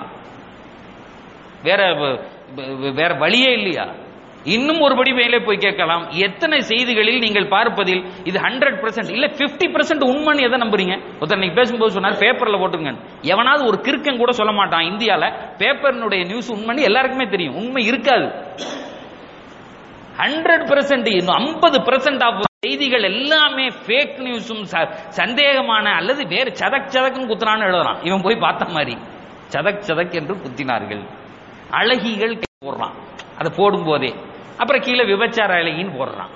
வேற வ- வ- வேற வழியே இல்லையா இன்னும் ஒருபடி மேலே போய் கேட்கலாம் எத்தனை செய்திகளில் நீங்கள் பார்ப்பதில் இது ஹண்ட்ரட் பர்சன்ட் இல்ல 50% பர்சன்ட் உண்மைன்னு எதை நம்புறீங்க ஒருத்தர் நீங்க பேசும்போது சொன்னார் பேப்பர்ல போட்டுருங்க எவனாவது ஒரு கிறுக்கன் கூட சொல்ல மாட்டான் இந்தியால பேப்பர்னுடைய நியூஸ் உண்மைன்னு எல்லாருக்குமே தெரியும் உண்மை இருக்காது ஹண்ட்ரட் பர்சன்ட் இன்னும் ஐம்பது பர்சன்ட் ஆஃப் செய்திகள் எல்லாமே ஃபேக் நியூஸும் சந்தேகமான அல்லது வேறு சதக் சதக்குன்னு குத்துறான்னு எழுதுறான் இவன் போய் பார்த்த மாதிரி சதக் சதக் என்று குத்தினார்கள் அழகிகள் போடுறான் அதை போடும்போதே அப்புறம் கீழே விபச்சார அழகின்னு போடுறான்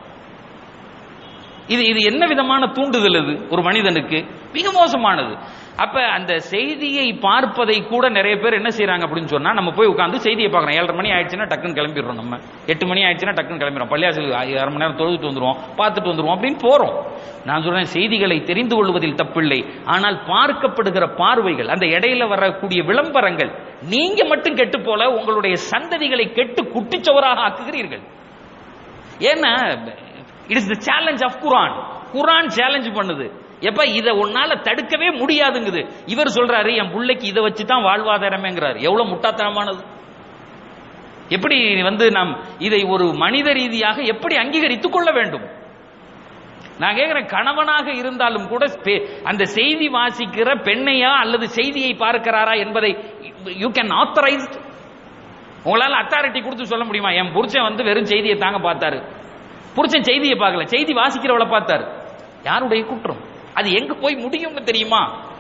இது இது என்ன விதமான தூண்டுதல் இது ஒரு மனிதனுக்கு மிக மோசமானது அப்ப அந்த செய்தியை பார்ப்பதை கூட நிறைய பேர் என்ன செய்றாங்க அப்படின்னு சொன்னா நம்ம போய் உட்கார்ந்து செய்தியை பார்க்கறோம் ஏழரை மணி ஆயிடுச்சுன்னா டக்குன்னு கிளம்பிடுறோம் நம்ம எட்டு மணி ஆயிடுச்சுன்னா டக்குன்னு கிளம்பிடுறோம் பள்ளியாசல் அரை மணி நேரம் தொழுதுட்டு வந்துருவோம் பார்த்துட்டு வந்துருவோம் அப்படின்னு போறோம் நான் சொல்றேன் செய்திகளை தெரிந்து கொள்வதில் தப்பில்லை ஆனால் பார்க்கப்படுகிற பார்வைகள் அந்த இடையில வரக்கூடிய விளம்பரங்கள் நீங்க மட்டும் கெட்டு போல உங்களுடைய சந்ததிகளை கெட்டு குட்டிச்சவராக ஆக்குகிறீர்கள் ஏன்னா it is the challenge of Quran Quran challenge பண்ணுது எப்ப இத உன்னால தடுக்கவே முடியாதுங்குது இவர் சொல்றாரு என் பிள்ளைக்கு இதை வச்சு தான் வாழ்வாதாரமேங்கிறாரு எவ்வளவு முட்டாத்தனமானது எப்படி வந்து நாம் இதை ஒரு மனித ரீதியாக எப்படி அங்கீகரித்துக் கொள்ள வேண்டும் நான் கேட்கிறேன் கணவனாக இருந்தாலும் கூட பே- அந்த செய்தி வாசிக்கிற பெண்ணையா அல்லது செய்தியை பார்க்கிறாரா என்பதை யூ கேன் ஆத்தரைஸ் உங்களால அத்தாரிட்டி கொடுத்து சொல்ல முடியுமா என் புருஷன் வந்து வெறும் செய்தியை தாங்க பார்த்தாரு புருஷன் செய்தியை பார்க்கல செய்தி வாசிக்கிறவளை பார்த்தாரு யாருடைய குற்றம் அது எங்க போய் முடியும்னு தெரியுமா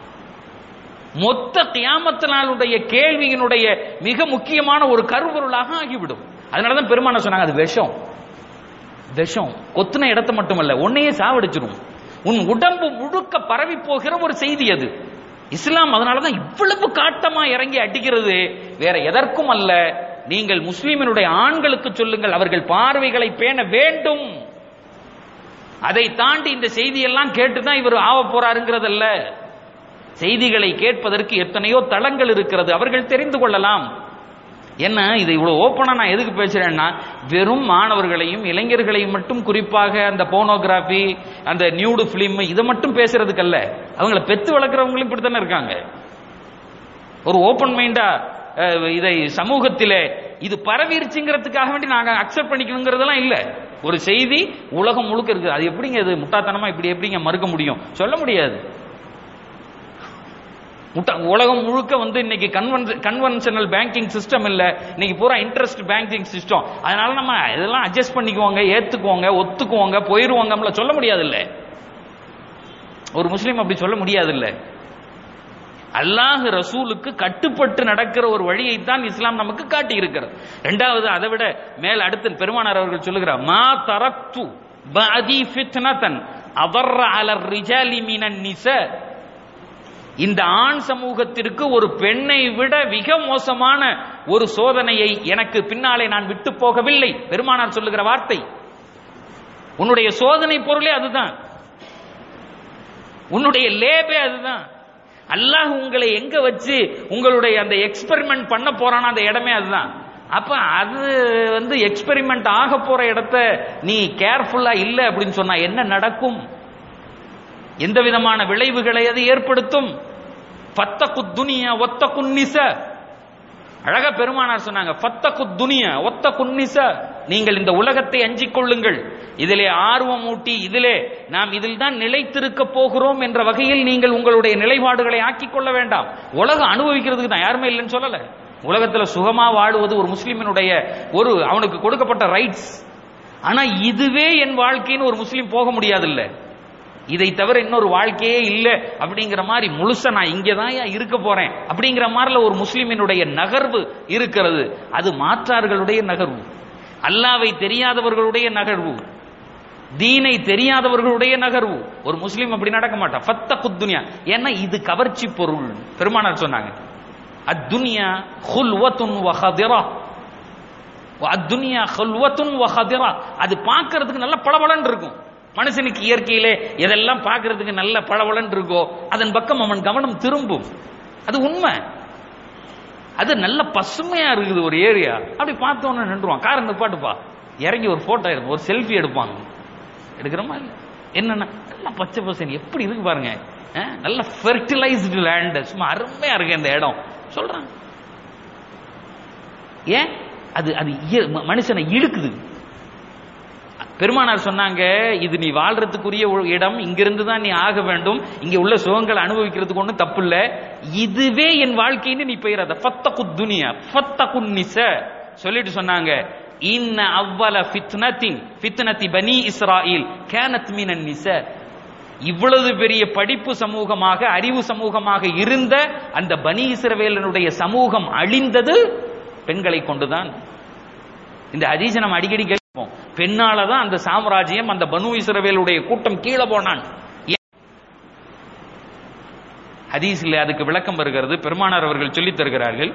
மொத்த கியாமத்து நாளுடைய கேள்வியினுடைய மிக முக்கியமான ஒரு கருவொருளாக ஆகிவிடும் அதனாலதான் பெருமான சொன்னாங்க அது விஷம் விஷம் கொத்துன இடத்தை மட்டுமல்ல உன்னையே சாவடிச்சிடும் உன் உடம்பு முழுக்க பரவி போகிற ஒரு செய்தி அது இஸ்லாம் அதனாலதான் இவ்வளவு காட்டமா இறங்கி அடிக்கிறது வேற எதற்கும் அல்ல நீங்கள் முஸ்லிமினுடைய ஆண்களுக்கு சொல்லுங்கள் அவர்கள் பார்வைகளை பேண வேண்டும் அதை தாண்டி இந்த செய்தியெல்லாம் கேட்டுதான் இவர் ஆவ போறாருங்கிறதல்ல செய்திகளை கேட்பதற்கு எத்தனையோ தளங்கள் இருக்கிறது அவர்கள் தெரிந்து கொள்ளலாம் என்ன இதை இவ்வளவு ஓப்பனா நான் எதுக்கு பேசுறேன்னா வெறும் மாணவர்களையும் இளைஞர்களையும் மட்டும் குறிப்பாக அந்த போனோகிராஃபி அந்த நியூடு பிலிம் இதை மட்டும் பேசுறதுக்கல்ல அவங்கள பெத்து வளர்க்குறவங்களும் இப்படி தானே இருக்காங்க ஒரு ஓப்பன் மைண்டா இதை சமூகத்திலே இது பரவிருச்சுங்கிறதுக்காக வேண்டி நாங்க அக்செப்ட் பண்ணிக்கணுங்கிறதெல்லாம் இல்ல ஒரு செய்தி உலகம் முழுக்க இருக்குது அது எப்படிங்க இது முட்டாத்தனமா இப்படி எப்படிங்க மறுக்க முடியும் சொல்ல முடியாது முட்டா உலகம் முழுக்க வந்து இன்னைக்கு கன்வென்ஷ கன்வென்ஷனல் பேங்கிங் சிஸ்டம் இல்ல இன்னைக்கு பூரா இன்ட்ரெஸ்ட் பேங்கிங் சிஸ்டம் அதனால நம்ம இதெல்லாம் அட்ஜஸ்ட் பண்ணிக்குவாங்க ஏத்துக்குவாங்க ஒத்துக்குவாங்க போயிருவாங்க சொல்ல முடியாது இல்ல ஒரு முஸ்லீம் அப்படி சொல்ல முடியாது இல்ல அல்லாஹ் ரசூலுக்கு கட்டுப்பட்டு நடக்கிற ஒரு வழியைத்தான் இஸ்லாம் நமக்கு காட்டி இருக்கிறது ரெண்டாவது அதை விட மேல் அடுத்து பெருமானார் அவர்கள் சொல்லுகிறார் மா தரக்து பஅதி ஃபித்னதன் அதர்ர அலர் ரிஜாலி மினன் நிசா இந்த ஆண் சமூகத்திற்கு ஒரு பெண்ணை விட மிக மோசமான ஒரு சோதனையை எனக்கு பின்னாலே நான் விட்டு போகவில்லை பெருமானார் சொல்லுகிற வார்த்தை உன்னுடைய சோதனை பொருளே அதுதான் உன்னுடைய லேபே அதுதான் அல்லாஹ் உங்களை எங்க வச்சு உங்களுடைய அந்த எக்ஸ்பெரிமெண்ட் பண்ண போறானா அந்த இடமே அதுதான் அப்ப அது வந்து எக்ஸ்பெரிமெண்ட் ஆக போற இடத்த நீ கேர்ஃபுல்லா இல்ல அப்படின்னு சொன்னா என்ன நடக்கும் எந்த விதமான விளைவுகளை அது ஏற்படுத்தும் ஃபத்தகு துனியா ஒத்த குன்னிச அழகா பெருமானார் சொன்னாங்க ஃபத்தகு துனியா ஒத்த குன்னிச நீங்கள் இந்த உலகத்தை அஞ்சிக் கொள்ளுங்கள் இதிலே ஆர்வம் ஊட்டி இதிலே நாம் இதில் தான் நிலைத்திருக்க போகிறோம் என்ற வகையில் நீங்கள் உங்களுடைய நிலைப்பாடுகளை ஆக்கிக் கொள்ள வேண்டாம் உலகம் அனுபவிக்கிறதுக்கு தான் யாருமே இல்லைன்னு சொல்லல உலகத்துல சுகமா வாழுவது ஒரு முஸ்லிமினுடைய ஒரு அவனுக்கு கொடுக்கப்பட்ட ரைட்ஸ் ஆனா இதுவே என் வாழ்க்கைன்னு ஒரு முஸ்லீம் போக முடியாதுல்ல இதை தவிர இன்னொரு வாழ்க்கையே இல்லை அப்படிங்கிற மாதிரி முழுசா நான் இங்கே தான் இருக்க போறேன் அப்படிங்கிற மாதிரில ஒரு முஸ்லிமினுடைய நகர்வு இருக்கிறது அது மாற்றார்களுடைய நகர்வு அல்லாவை தெரியாதவர்களுடைய நகர்வு தீனை தெரியாதவர்களுடைய நகர்வு ஒரு முஸ்லீம் அப்படி நடக்க மாட்டான் ஃபத்த குத்துனியா ஏன்னா இது கவர்ச்சி பொருள் பெருமானார் சொன்னாங்க அத்துனியா ஹுல்வத்துன் வஹதிரா அத்துனியா ஹுல்வத்துன் வஹதிரா அது பார்க்கிறதுக்கு நல்ல பளபளன்னு இருக்கும் மனுஷனுக்கு இயற்கையிலே எதெல்லாம் பார்க்கிறதுக்கு நல்ல பளபளன்னு இருக்கோ அதன் பக்கம் அவன் கவனம் திரும்பும் அது உண்மை அது நல்ல பசுமையா இருக்குது ஒரு ஏரியா அப்படி பார்த்தோன்னு நின்றுவான் காரை நிப்பாட்டுப்பா இறங்கி ஒரு போட்டோ எடுப்போம் ஒரு செல்ஃபி எடுப்பாங்க எடுக்கிறோமா இல்ல என்னன்னா நல்லா பச்சை பசங்க எப்படி இருக்கு பாருங்க அஹ், நல்ல ஃபெர்டிலைஸ்டு லேண்ட் சும்மா அருமையா இருக்கு இந்த இடம் சொல்றாங்க ஏன் அது அது இய- ம- மனுஷனை இழுக்குது பெருமானார் சொன்னாங்க இது நீ வாழ்றதுக்குரிய ஒரு இடம் இங்கிருந்து தான் நீ ஆக வேண்டும் இங்க உள்ள சுகங்களை அனுபவிக்கிறதுக்கு ஒண்ணும் தப்பு இல்ல இதுவே என் வாழ்க்கைன்னு நீ பெயராத ஃபத்தகு துனியா ஃபத்தகு நிச சொல்லிட்டு சொன்னாங்க இன்ன அவ்வல ஃபித்னத்தின் ஃபித்னத்தி பனி இஸ்ராயில் கேனத் மினன் நிச இவ்வளவு பெரிய படிப்பு சமூகமாக அறிவு சமூகமாக இருந்த அந்த பனி இஸ்ரவேலனுடைய சமூகம் அழிந்தது பெண்களை கொண்டுதான் இந்த ஹதீஸை நம்ம அடிக்கடி கேட்போம் பெண்ணால தான் அந்த சாம்ராஜ்யம் அந்த பனு இஸ்ரவேலுடைய கூட்டம் கீழே போனான் ஏன்? ஹதீஸ்ல அதுக்கு விளக்கம் வருகிறது பெருமானார் அவர்கள் சொல்லித் தருகிறார்கள்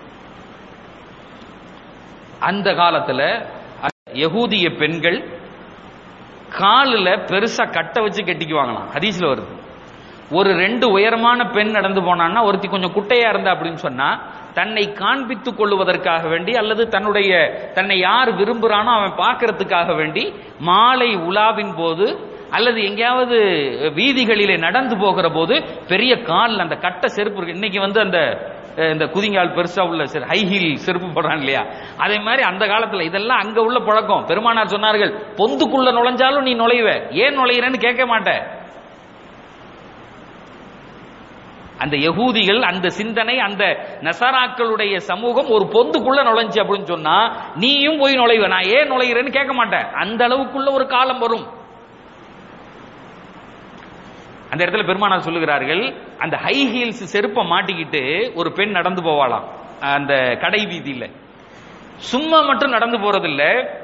அந்த காலத்துல யகூதிய பெண்கள் காலில் பெருசா கட்டை வச்சு கட்டிக்குவாங்களாம் ஹதீஸ்ல வருது ஒரு ரெண்டு உயரமான பெண் நடந்து போனான்னா ஒருத்தி கொஞ்சம் குட்டையா இருந்தா அப்படின்னு சொன்னா தன்னை காண்பித்துக் கொள்வதற்காக வேண்டி அல்லது தன்னுடைய தன்னை யார் விரும்புறானோ அவன் பார்க்கறதுக்காக வேண்டி மாலை உலாவின் போது அல்லது எங்கேயாவது வீதிகளிலே நடந்து போகிற போது பெரிய கால் அந்த கட்டை செருப்பு இருக்கு இன்னைக்கு வந்து அந்த அஹ், இந்த குதிங்கால் பெருசா உள்ள ஹை ஹீல் செருப்பு போடுறான் இல்லையா அதே மாதிரி அந்த காலத்துல இதெல்லாம் அங்க உள்ள பழக்கம் பெருமானார் சொன்னார்கள் பொந்துக்குள்ள நுழைஞ்சாலும் நீ நுழைவ ஏன் நுழையிறேன்னு கேட்க மாட்ட அந்த யகூதிகள் அந்த சிந்தனை அந்த நசராக்களுடைய சமூகம் ஒரு பொந்துக்குள்ள நுழைஞ்சு அப்படின்னு சொன்னா நீயும் போய் நுழைவ நான் ஏன் நுழைகிறேன்னு கேட்க மாட்டேன் அந்த அளவுக்குள்ள ஒரு காலம் வரும் அந்த இடத்துல பெருமானார் சொல்லுகிறார்கள் அந்த ஹை ஹீல்ஸ் செருப்பை மாட்டிக்கிட்டு ஒரு பெண் நடந்து போவாளாம் அந்த கடை வீதியில சும்மா மட்டும் நடந்து போறதில்ல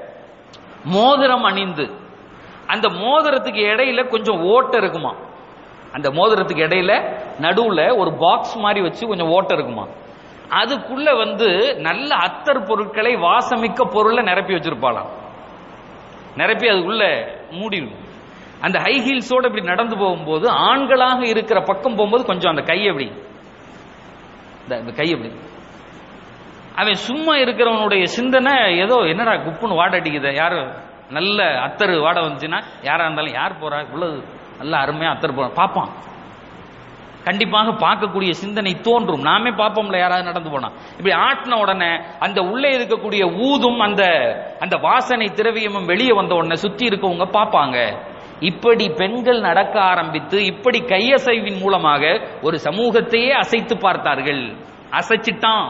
மோதிரம் அணிந்து அந்த மோதிரத்துக்கு இடையில கொஞ்சம் ஓட்டை இருக்குமா அந்த மோதிரத்துக்கு இடையில நடுவுல ஒரு பாக்ஸ் மாதிரி வச்சு கொஞ்சம் ஓட்டை இருக்குமா அதுக்குள்ள வந்து நல்ல அத்தர் பொருட்களை வாசமிக்க பொருளை நிரப்பி வச்சிருப்பாளாம் நிரப்பி அதுக்குள்ள மூடி இருக்கும். அந்த ஹை ஹீல்ஸோட இப்படி நடந்து போகும்போது ஆண்களாக இருக்கிற பக்கம் போகும்போது கொஞ்சம் அந்த கையை இப்படி இந்த- இந்த கை இப்படி அவன் சும்மா இருக்கிறவனுடைய சிந்தனை ஏதோ என்னடா குப்புன்னு வாட அடிக்குது யாரு நல்ல அத்தர் வாட வந்துச்சுன்னா யாரா இருந்தாலும் யார் போறா இவ்வளவு நல்ல அருமையா அத்தர் போற பார்ப்பான் கண்டிப்பாக பார்க்கக்கூடிய சிந்தனை தோன்றும் நாமே பார்ப்போம்ல யாராவது நடந்து போனா இப்படி ஆட்டின உடனே அந்த உள்ளே இருக்கக்கூடிய ஊதும் அந்த அந்த வாசனை திரவியமும் வெளியே வந்த உடனே சுத்தி இருக்கவங்க பார்ப்பாங்க இப்படி பெண்கள் நடக்க ஆரம்பித்து இப்படி கையசைவின் மூலமாக ஒரு சமூகத்தையே அசைத்து பார்த்தார்கள் அசைச்சிட்டான்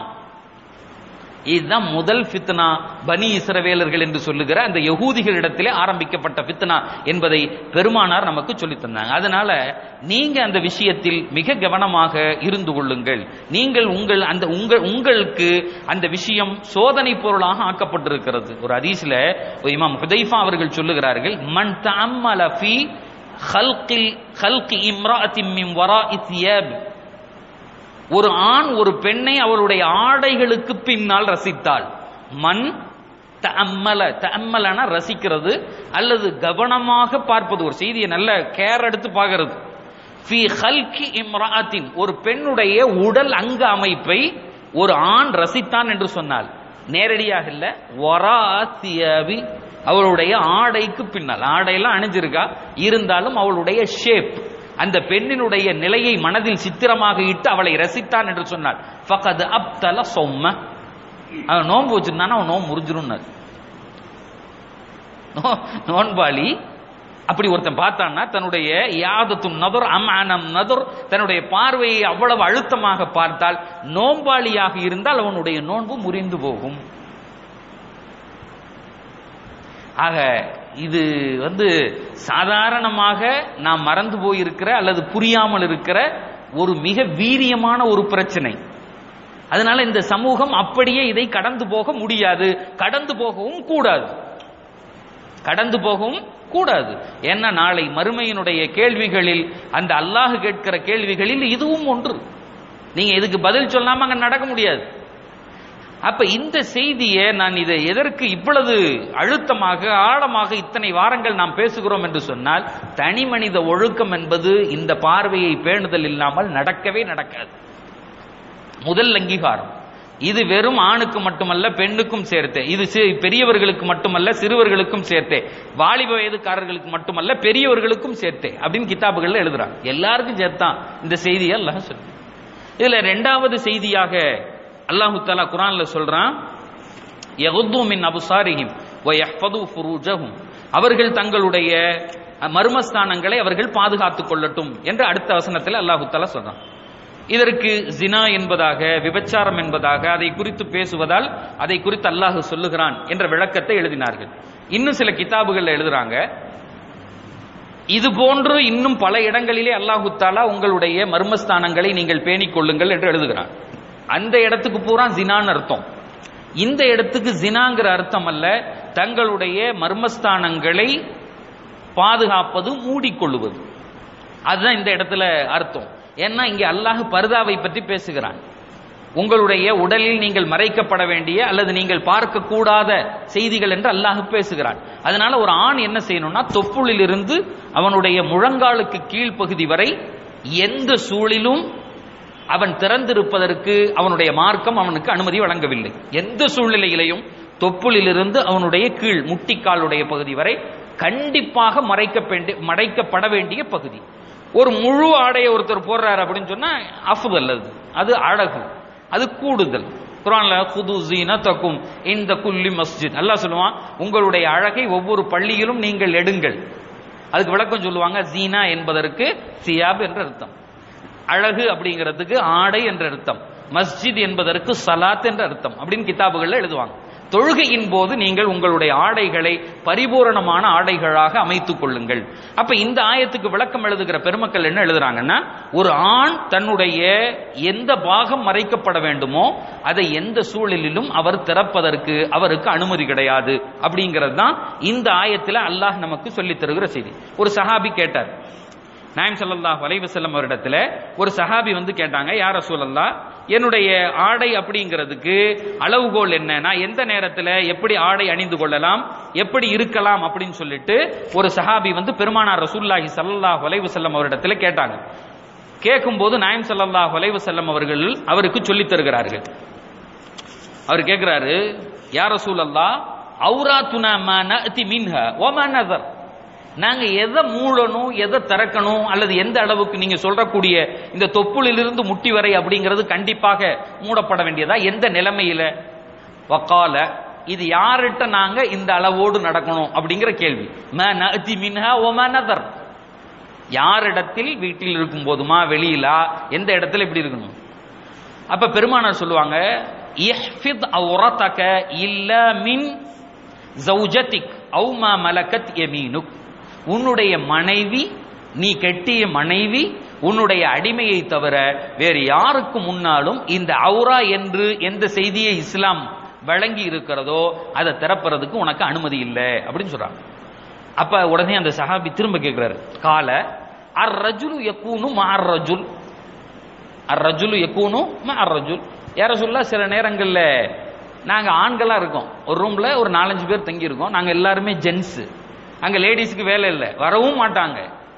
இதுதான் முதல் ஃபித்னா பனி இஸ்ரவேலர்கள் என்று சொல்லுகிற அந்த யகூதிகளிடத்திலே ஆரம்பிக்கப்பட்ட ஃபித்னா என்பதை பெருமானார் நமக்கு சொல்லித் தந்தாங்க அதனால நீங்க அந்த விஷயத்தில் மிக கவனமாக இருந்து கொள்ளுங்கள் நீங்கள் உங்கள் அந்த உங்கள் உங்களுக்கு அந்த விஷயம் சோதனை பொருளாக ஆக்கப்பட்டிருக்கிறது ஒரு ஹதீஸ்ல ஒரு இமாம் ஹுதைஃபா அவர்கள் சொல்லுகிறார்கள் மன் தஅம்மல ஃபீ ஹல்கில் ஹல்கி இம்ராஅத்தின் மின் வராஇ தியாப் ஒரு ஆண் ஒரு பெண்ணை அவளுடைய ஆடைகளுக்கு பின்னால் ரசித்தாள் மண் தஅம்மல தஅம்மலனா ரசிக்கிறது அல்லது கவனமாக பார்ப்பது ஒரு செய்தியை நல்ல கேர் எடுத்து பார்க்கிறது ஃபி ஹல்கி இம்ராத்தின் ஒரு பெண்ணுடைய உடல் அங்க அமைப்பை ஒரு ஆண் ரசித்தான் என்று சொன்னால் நேரடியாக இல்ல வராசியவி அவளுடைய ஆடைக்கு பின்னால் ஆடையெல்லாம் அணிஞ்சிருக்கா இருந்தாலும் அவளுடைய ஷேப் அந்த பெண்ணினுடைய நிலையை மனதில் சித்திரமாக இட்டு அவளை ரசித்தான் என்று சொன்னாள் ஃபகத் அப்தல சொம்ம அவன் நோன்பு வச்சிருந்தானா அவன் நோன்பு முறிஞ்சிரும்னாரு நோ- நோன்பாளி அப்படி ஒருத்தன் பார்த்தான்னா தன்னுடைய யாதத்தும் நதர் அமானம் நதர் தன்னுடைய பார்வையை அவ்வளவு அழுத்தமாக பார்த்தால் நோன்பாளியாக இருந்தால் அவனுடைய நோன்பு முறிந்து போகும் ஆக இது வந்து சாதாரணமாக நாம் மறந்து போயிருக்கிற அல்லது புரியாமல் இருக்கிற ஒரு மிக வீரியமான ஒரு பிரச்சனை அதனால இந்த சமூகம் அப்படியே இதை கடந்து போக முடியாது கடந்து போகவும் கூடாது கடந்து போகவும் கூடாது ஏன்னா நாளை மறுமையினுடைய கேள்விகளில் அந்த அல்லாஹ் கேட்கிற கேள்விகளில் இதுவும் ஒன்று நீங்க இதுக்கு பதில் சொல்லாம அங்க நடக்க முடியாது அப்ப இந்த செய்தியை நான் இதை எதற்கு இவ்வளவு அழுத்தமாக ஆழமாக இத்தனை வாரங்கள் நாம் பேசுகிறோம் என்று சொன்னால் தனி மனித ஒழுக்கம் என்பது இந்த பார்வையை பேணுதல் இல்லாமல் நடக்கவே நடக்காது முதல் அங்கீகாரம் இது வெறும் ஆணுக்கு மட்டுமல்ல பெண்ணுக்கும் சேர்த்தே இது சி- பெரியவர்களுக்கு மட்டுமல்ல சிறுவர்களுக்கும் சேர்த்தே வாலிப வயதுக்காரர்களுக்கு மட்டுமல்ல பெரியவர்களுக்கும் சேர்த்தே அப்படின்னு கிதாபுகள்ல எழுதுறாங்க எல்லாருக்கும் சேர்த்தான் இந்த செய்தியை அல்லாஹ் சொல்லு இதுல ரெண்டாவது செய்தியாக அல்லாஹு தாலா குரான்ல சொல்றான் யகுத்து மின் அபுசாரிஹிம் வயஹ்ஃபது ஃபுரூஜஹும் அவர்கள் தங்களுடைய அஹ், மர்மஸ்தானங்களை அவர்கள் பாதுகாத்துக் கொள்ளட்டும் என்று அடுத்த வசனத்தில் அல்லாஹு தாலா சொல்றான் இதற்கு ஜினா என்பதாக விபச்சாரம் என்பதாக அதை குறித்து பேசுவதால் அதை குறித்து அல்லாஹ் சொல்லுகிறான் என்ற விளக்கத்தை எழுதினார்கள் இன்னும் சில கிதாபுகள்ல எழுதுறாங்க இது போன்று இன்னும் பல இடங்களிலே அல்லாஹு தாலா உங்களுடைய மர்மஸ்தானங்களை நீங்கள் பேணிக் கொள்ளுங்கள் என்று எழுதுகிறான் அந்த இடத்துக்கு பூரா ஜினான்னு அர்த்தம் இந்த இடத்துக்கு ஜினாங்கிற அர்த்தம் அல்ல தங்களுடைய மர்மஸ்தானங்களை பாதுகாப்பது மூடிக்கொள்ளுவது அதுதான் இந்த இடத்துல அர்த்தம் ஏன்னா இங்க அல்லாஹ் பர்தாவை பற்றி பேசுகிறான் உங்களுடைய உடலில் நீங்கள் மறைக்கப்பட வேண்டிய அல்லது நீங்கள் பார்க்க கூடாத செய்திகள் என்று அல்லாஹ் பேசுகிறான் அதனால ஒரு ஆண் என்ன செய்யணும்னா தொப்புளில் இருந்து அவனுடைய முழங்காலுக்கு கீழ்ப்பகுதி வரை எந்த சூழிலும் அவன் திறந்திருப்பதற்கு அவனுடைய மார்க்கம் அவனுக்கு அனுமதி வழங்கவில்லை எந்த சூழ்நிலையிலையும் தொப்புளிலிருந்து அவனுடைய கீழ் முட்டிக்காலுடைய பகுதி வரை கண்டிப்பாக மறைக்க வேண்டிய மறைக்கப்பட வேண்டிய பகுதி ஒரு முழு ஆடையை ஒருத்தர் போடுறாரு அப்படின்னு சொன்னா அஃபுதல் அது அது அழகு அது கூடுதல் குரான்ல குது தக்கும் இந்த குல்லி மஸ்ஜித் அல்லாஹ் சொல்லுவான் உங்களுடைய அழகை ஒவ்வொரு பள்ளியிலும் நீங்கள் எடுங்கள் அதுக்கு விளக்கம் சொல்லுவாங்க ஜீனா என்பதற்கு சியாப் என்ற அர்த்தம் அழகு அப்படிங்கிறதுக்கு ஆடை என்ற அர்த்தம் மஸ்ஜித் என்பதற்கு சலாத் என்ற அர்த்தம் அப்படின்னு கிதாபுகள்ல எழுதுவாங்க தொழுகையின் போது நீங்கள் உங்களுடைய ஆடைகளை பரிபூரணமான ஆடைகளாக அமைத்துக் கொள்ளுங்கள் அப்ப இந்த ஆயத்துக்கு விளக்கம் எழுதுகிற பெருமக்கள் என்ன எழுதுறாங்கன்னா ஒரு ஆண் தன்னுடைய எந்த பாகம் மறைக்கப்பட வேண்டுமோ அதை எந்த சூழலிலும் அவர் திறப்பதற்கு அவருக்கு அனுமதி கிடையாது அப்படிங்கிறது தான் இந்த ஆயத்துல அல்லாஹ் நமக்கு சொல்லித் தருகிற செய்தி ஒரு சஹாபி கேட்டார் நாயம் ஸல்லல்லாஹு அலைஹி வஸல்லம் அவரிடத்துல ஒரு சஹாபி வந்து கேட்டாங்க யார் ரசூலல்லா என்னுடைய ஆடை அப்படிங்கிறதுக்கு அளவுகோல் என்ன நான் எந்த நேரத்துல எப்படி ஆடை அணிந்து கொள்ளலாம் எப்படி இருக்கலாம் அப்படின்னு சொல்லிட்டு ஒரு சஹாபி வந்து பெருமானார் ரசூலுல்லாஹி ஸல்லல்லாஹு அலைஹி வஸல்லம் அவரிடத்துல கேட்டாங்க கேட்கும்போது நாயம் ஸல்லல்லாஹு அலைஹி வஸல்லம் அவர்கள் அவருக்கு சொல்லித் தருகிறார்கள் அவர் கேட்கிறாரு யார் ரசூலல்லா அவுராத்துனா மா நஅதி மின்ஹா வ மா நஸர் நாங்க எதை மூடணும் எதை திறக்கணும் அல்லது எந்த அளவுக்கு நீங்க சொல்றக்கூடிய இந்த தொப்புளிலிருந்து முட்டி வரை அப்படிங்கிறது கண்டிப்பாக மூடப்பட வேண்டியதா எந்த நிலைமையில வக்கால இது யார்கிட்ட நாங்க இந்த அளவோடு நடக்கணும் அப்படிங்கிற கேள்வி ம நஅதி மின்ஹா வ மா நஸர் யாரிடத்தில் வீட்டில் இருக்கும் போதுமா வெளியிலா எந்த இடத்துல இப்படி இருக்கணும் அப்ப பெருமானார் சொல்லுவாங்க இஹ்ஃபித் அவுரதக இல்ல மின் ஜௌஜதிக் அவு மா மலக்கத் யமீனுக் உன்னுடைய மனைவி நீ கெட்டிய மனைவி உன்னுடைய அடிமையை தவிர வேறு யாருக்கு முன்னாலும் இந்த அவுரா என்று எந்த செய்தியை இஸ்லாம் வழங்கி இருக்கிறதோ அதை திறப்புறதுக்கு உனக்கு அனுமதி இல்லை அப்படின்னு சொல்றாங்க அப்ப உடனே அந்த சஹாபி திரும்ப கேட்கிறாரு கால அர் ரஜுலு யக்கூனு மார் ரஜுல் அர் ரஜுலு யக்கூனு மார் ரஜுல் யார சொல்ல சில நேரங்கள்ல நாங்க ஆண்களா இருக்கோம் ஒரு ரூம்ல ஒரு நாலஞ்சு பேர் தங்கி இருக்கோம் நாங்க எல்லாருமே ஜென்ஸ் அங்க லேடிஸ்க்கு வேலை இல்லை வரவும் மாட்டாங்க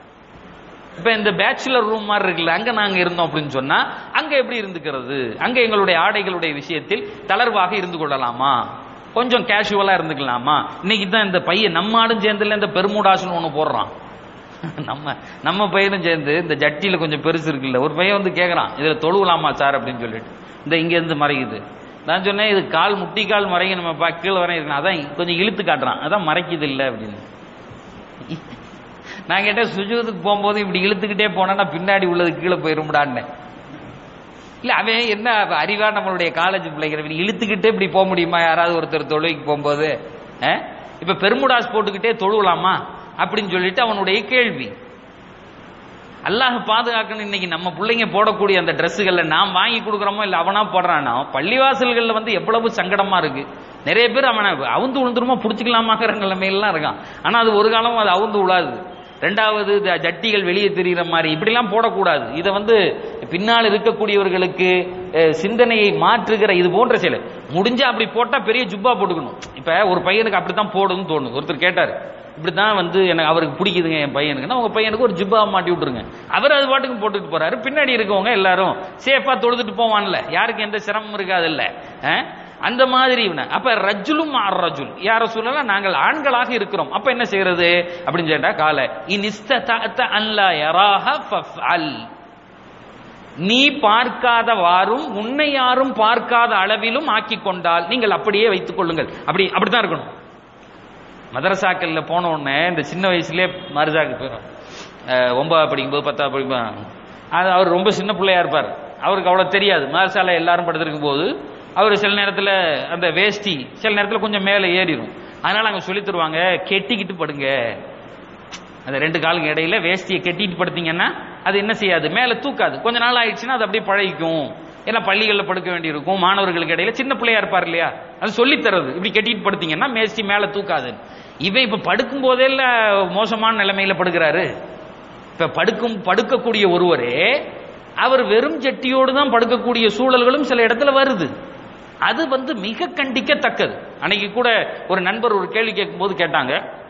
இப்ப இந்த பேச்சுலர் ரூம் மாதிரி இருக்குல்ல அங்க நாங்க இருந்தோம் அப்படின்னு சொன்னா அங்க எப்படி இருந்துக்கிறது அங்க எங்களுடைய ஆடைகளுடைய விஷயத்தில் தளர்வாக இருந்து கொள்ளலாமா கொஞ்சம் கேஷுவலா இருந்துக்கலாமா இன்னைக்கு தான் இந்த பையன் நம்ம ஆடும் சேர்ந்துல இந்த பெருமூடாசுன்னு ஒண்ணு போடுறான் நம்ம நம்ம பையனும் சேர்ந்து இந்த ஜட்டியில கொஞ்சம் பெருசு இருக்குல்ல ஒரு பையன் வந்து கேக்குறான் இதுல தொழுவலாமா சார் அப்படின்னு சொல்லிட்டு இந்த இங்க இருந்து மறைக்குது நான் சொன்னேன் இது கால் முட்டி கால் மறைங்க நம்ம பா- கீழே வரையும் இருக்கணும் அதான் கொஞ்சம் இழுத்து காட்டுறான் அதான் மறைக்குது இல்லை அப்படின்னு நான் கேட்டேன் சுஜூதுக்கு போகும்போது இப்படி இழுத்துக்கிட்டே போனா பின்னாடி உள்ளது கீழே போயிரும்டான்னு இல்ல அவன் என்ன அப்ப அறிவா நம்மளுடைய காலேஜ் பிள்ளைங்கிற இப்படி இழுத்துக்கிட்டே இப்படி போக முடியுமா யாராவது ஒருத்தர் தொழுகைக்கு போகும்போது அஹ்? இப்ப பெருமுடாஸ் போட்டுக்கிட்டே தொழுவலாமா அப்படின்னு சொல்லிட்டு அவனுடைய கேள்வி அல்லாஹ் பாதுகாக்கணும் இன்னைக்கு நம்ம பிள்ளைங்க போடக்கூடிய அந்த ட்ரெஸ்ஸுகள்ல நாம் வாங்கி கொடுக்குறோமோ இல்ல அவனா போடுறானோ பள்ளிவாசல்கள்ல வந்து எவ்வளவு சங்கடமா இருக்கு நிறைய பேர் அவனை அவுந்து விழுந்துருமோ பிடிச்சிக்கலாமாங்கிற நிலைமையெல்லாம் இருக்கான் ஆனா அது ஒரு காலம் அது அவுந்து விழாது ரெண்டாவது இந்த ஜட்டிகள் வெளியே தெரிகிற மாதிரி இப்படிலாம் போடக்கூடாது இதை வந்து பின்னால் இருக்கக்கூடியவர்களுக்கு அஹ், சிந்தனையை மாற்றுகிற இது போன்ற செயல் முடிஞ்சா அப்படி போட்டா பெரிய ஜுப்பா போட்டுக்கணும் இப்ப ஒரு பையனுக்கு அப்படித்தான் போடணும்னு தோணுது ஒருத்தர் கேட்டார் இப்படித்தான் வந்து எனக்கு அவருக்கு பிடிக்குதுங்க என் பையனுக்குன்னா உங்க பையனுக்கு ஒரு ஜிப்பா மாட்டி விட்டுருங்க அவர் அது பாட்டுக்கு போட்டுட்டு போறாரு பின்னாடி இருக்கவங்க எல்லாரும் சேஃபா தொழுதுட்டு போவான்ல யாருக்கு எந்த சிரமம் இருக்காது இல்ல அந்த மாதிரி இவனை அப்ப ரஜுலும் ஆர் ரஜுல் யார சொல்லலாம் நாங்கள் ஆண்களாக இருக்கிறோம் அப்ப என்ன செய்யறது அப்படின்னு கேட்டா கால இனிஸ்த அல்லா யராஹ ஃபஃஅல் நீ பார்க்காதவாறும் உன்னை யாரும் பார்க்காத அளவிலும் ஆக்கிக் கொண்டால் நீங்கள் அப்படியே வைத்துக் கொள்ளுங்கள் அப்படி அப்படித்தான் இருக்கணும் மதரசாக்கள்ல போன உடனே இந்த சின்ன வயசுலயே மதரசாக்கு போயிடும் ஒன்பதாவது படிக்கும்போது பத்தாவது படிக்கும் அது அவர் ரொம்ப சின்ன பிள்ளையா இருப்பார் அவருக்கு அவ்வளோ தெரியாது மதரசால எல்லாரும் படுத்திருக்கும் போது அவர் சில நேரத்தில் அந்த வேஷ்டி சில நேரத்தில் கொஞ்சம் மேலே ஏறிடும் அதனால அங்கே சொல்லி தருவாங்க கெட்டிக்கிட்டு படுங்க அந்த ரெண்டு காலுக்கு இடையில வேஷ்டியை கெட்டிட்டு படுத்தீங்கன்னா அது என்ன செய்யாது மேலே தூக்காது கொஞ்ச நாள் ஆயிடுச்சுன்னா அது அப்படியே பழகிக்கும் ஏன்னா பள்ளிகளில் படுக்க வேண்டியிருக்கும் மாணவர்களுக்கு இடையில சின்ன பிள்ளையா இருப்பார் இல்லையா அது சொல்லி தர்றது இப்படி கெட்டிட்டு படுத்தீங்கன்னா மேஸ்டி மேலே தூக்காது இவன் இப்ப படுக்கும் போதே இல்ல மோசமான நிலைமையில படுக்கிறாரு இப்ப படுக்கும் படுக்கக்கூடிய ஒருவரே அவர் வெறும் ஜட்டியோடு தான் படுக்கக்கூடிய சூழல்களும் சில இடத்துல வருது அது வந்து மிக கண்டிக்கத்தக்கது அன்னைக்கு கூட ஒரு நண்பர் ஒரு கேள்வி கேட்கும் போது கேட்டாங்க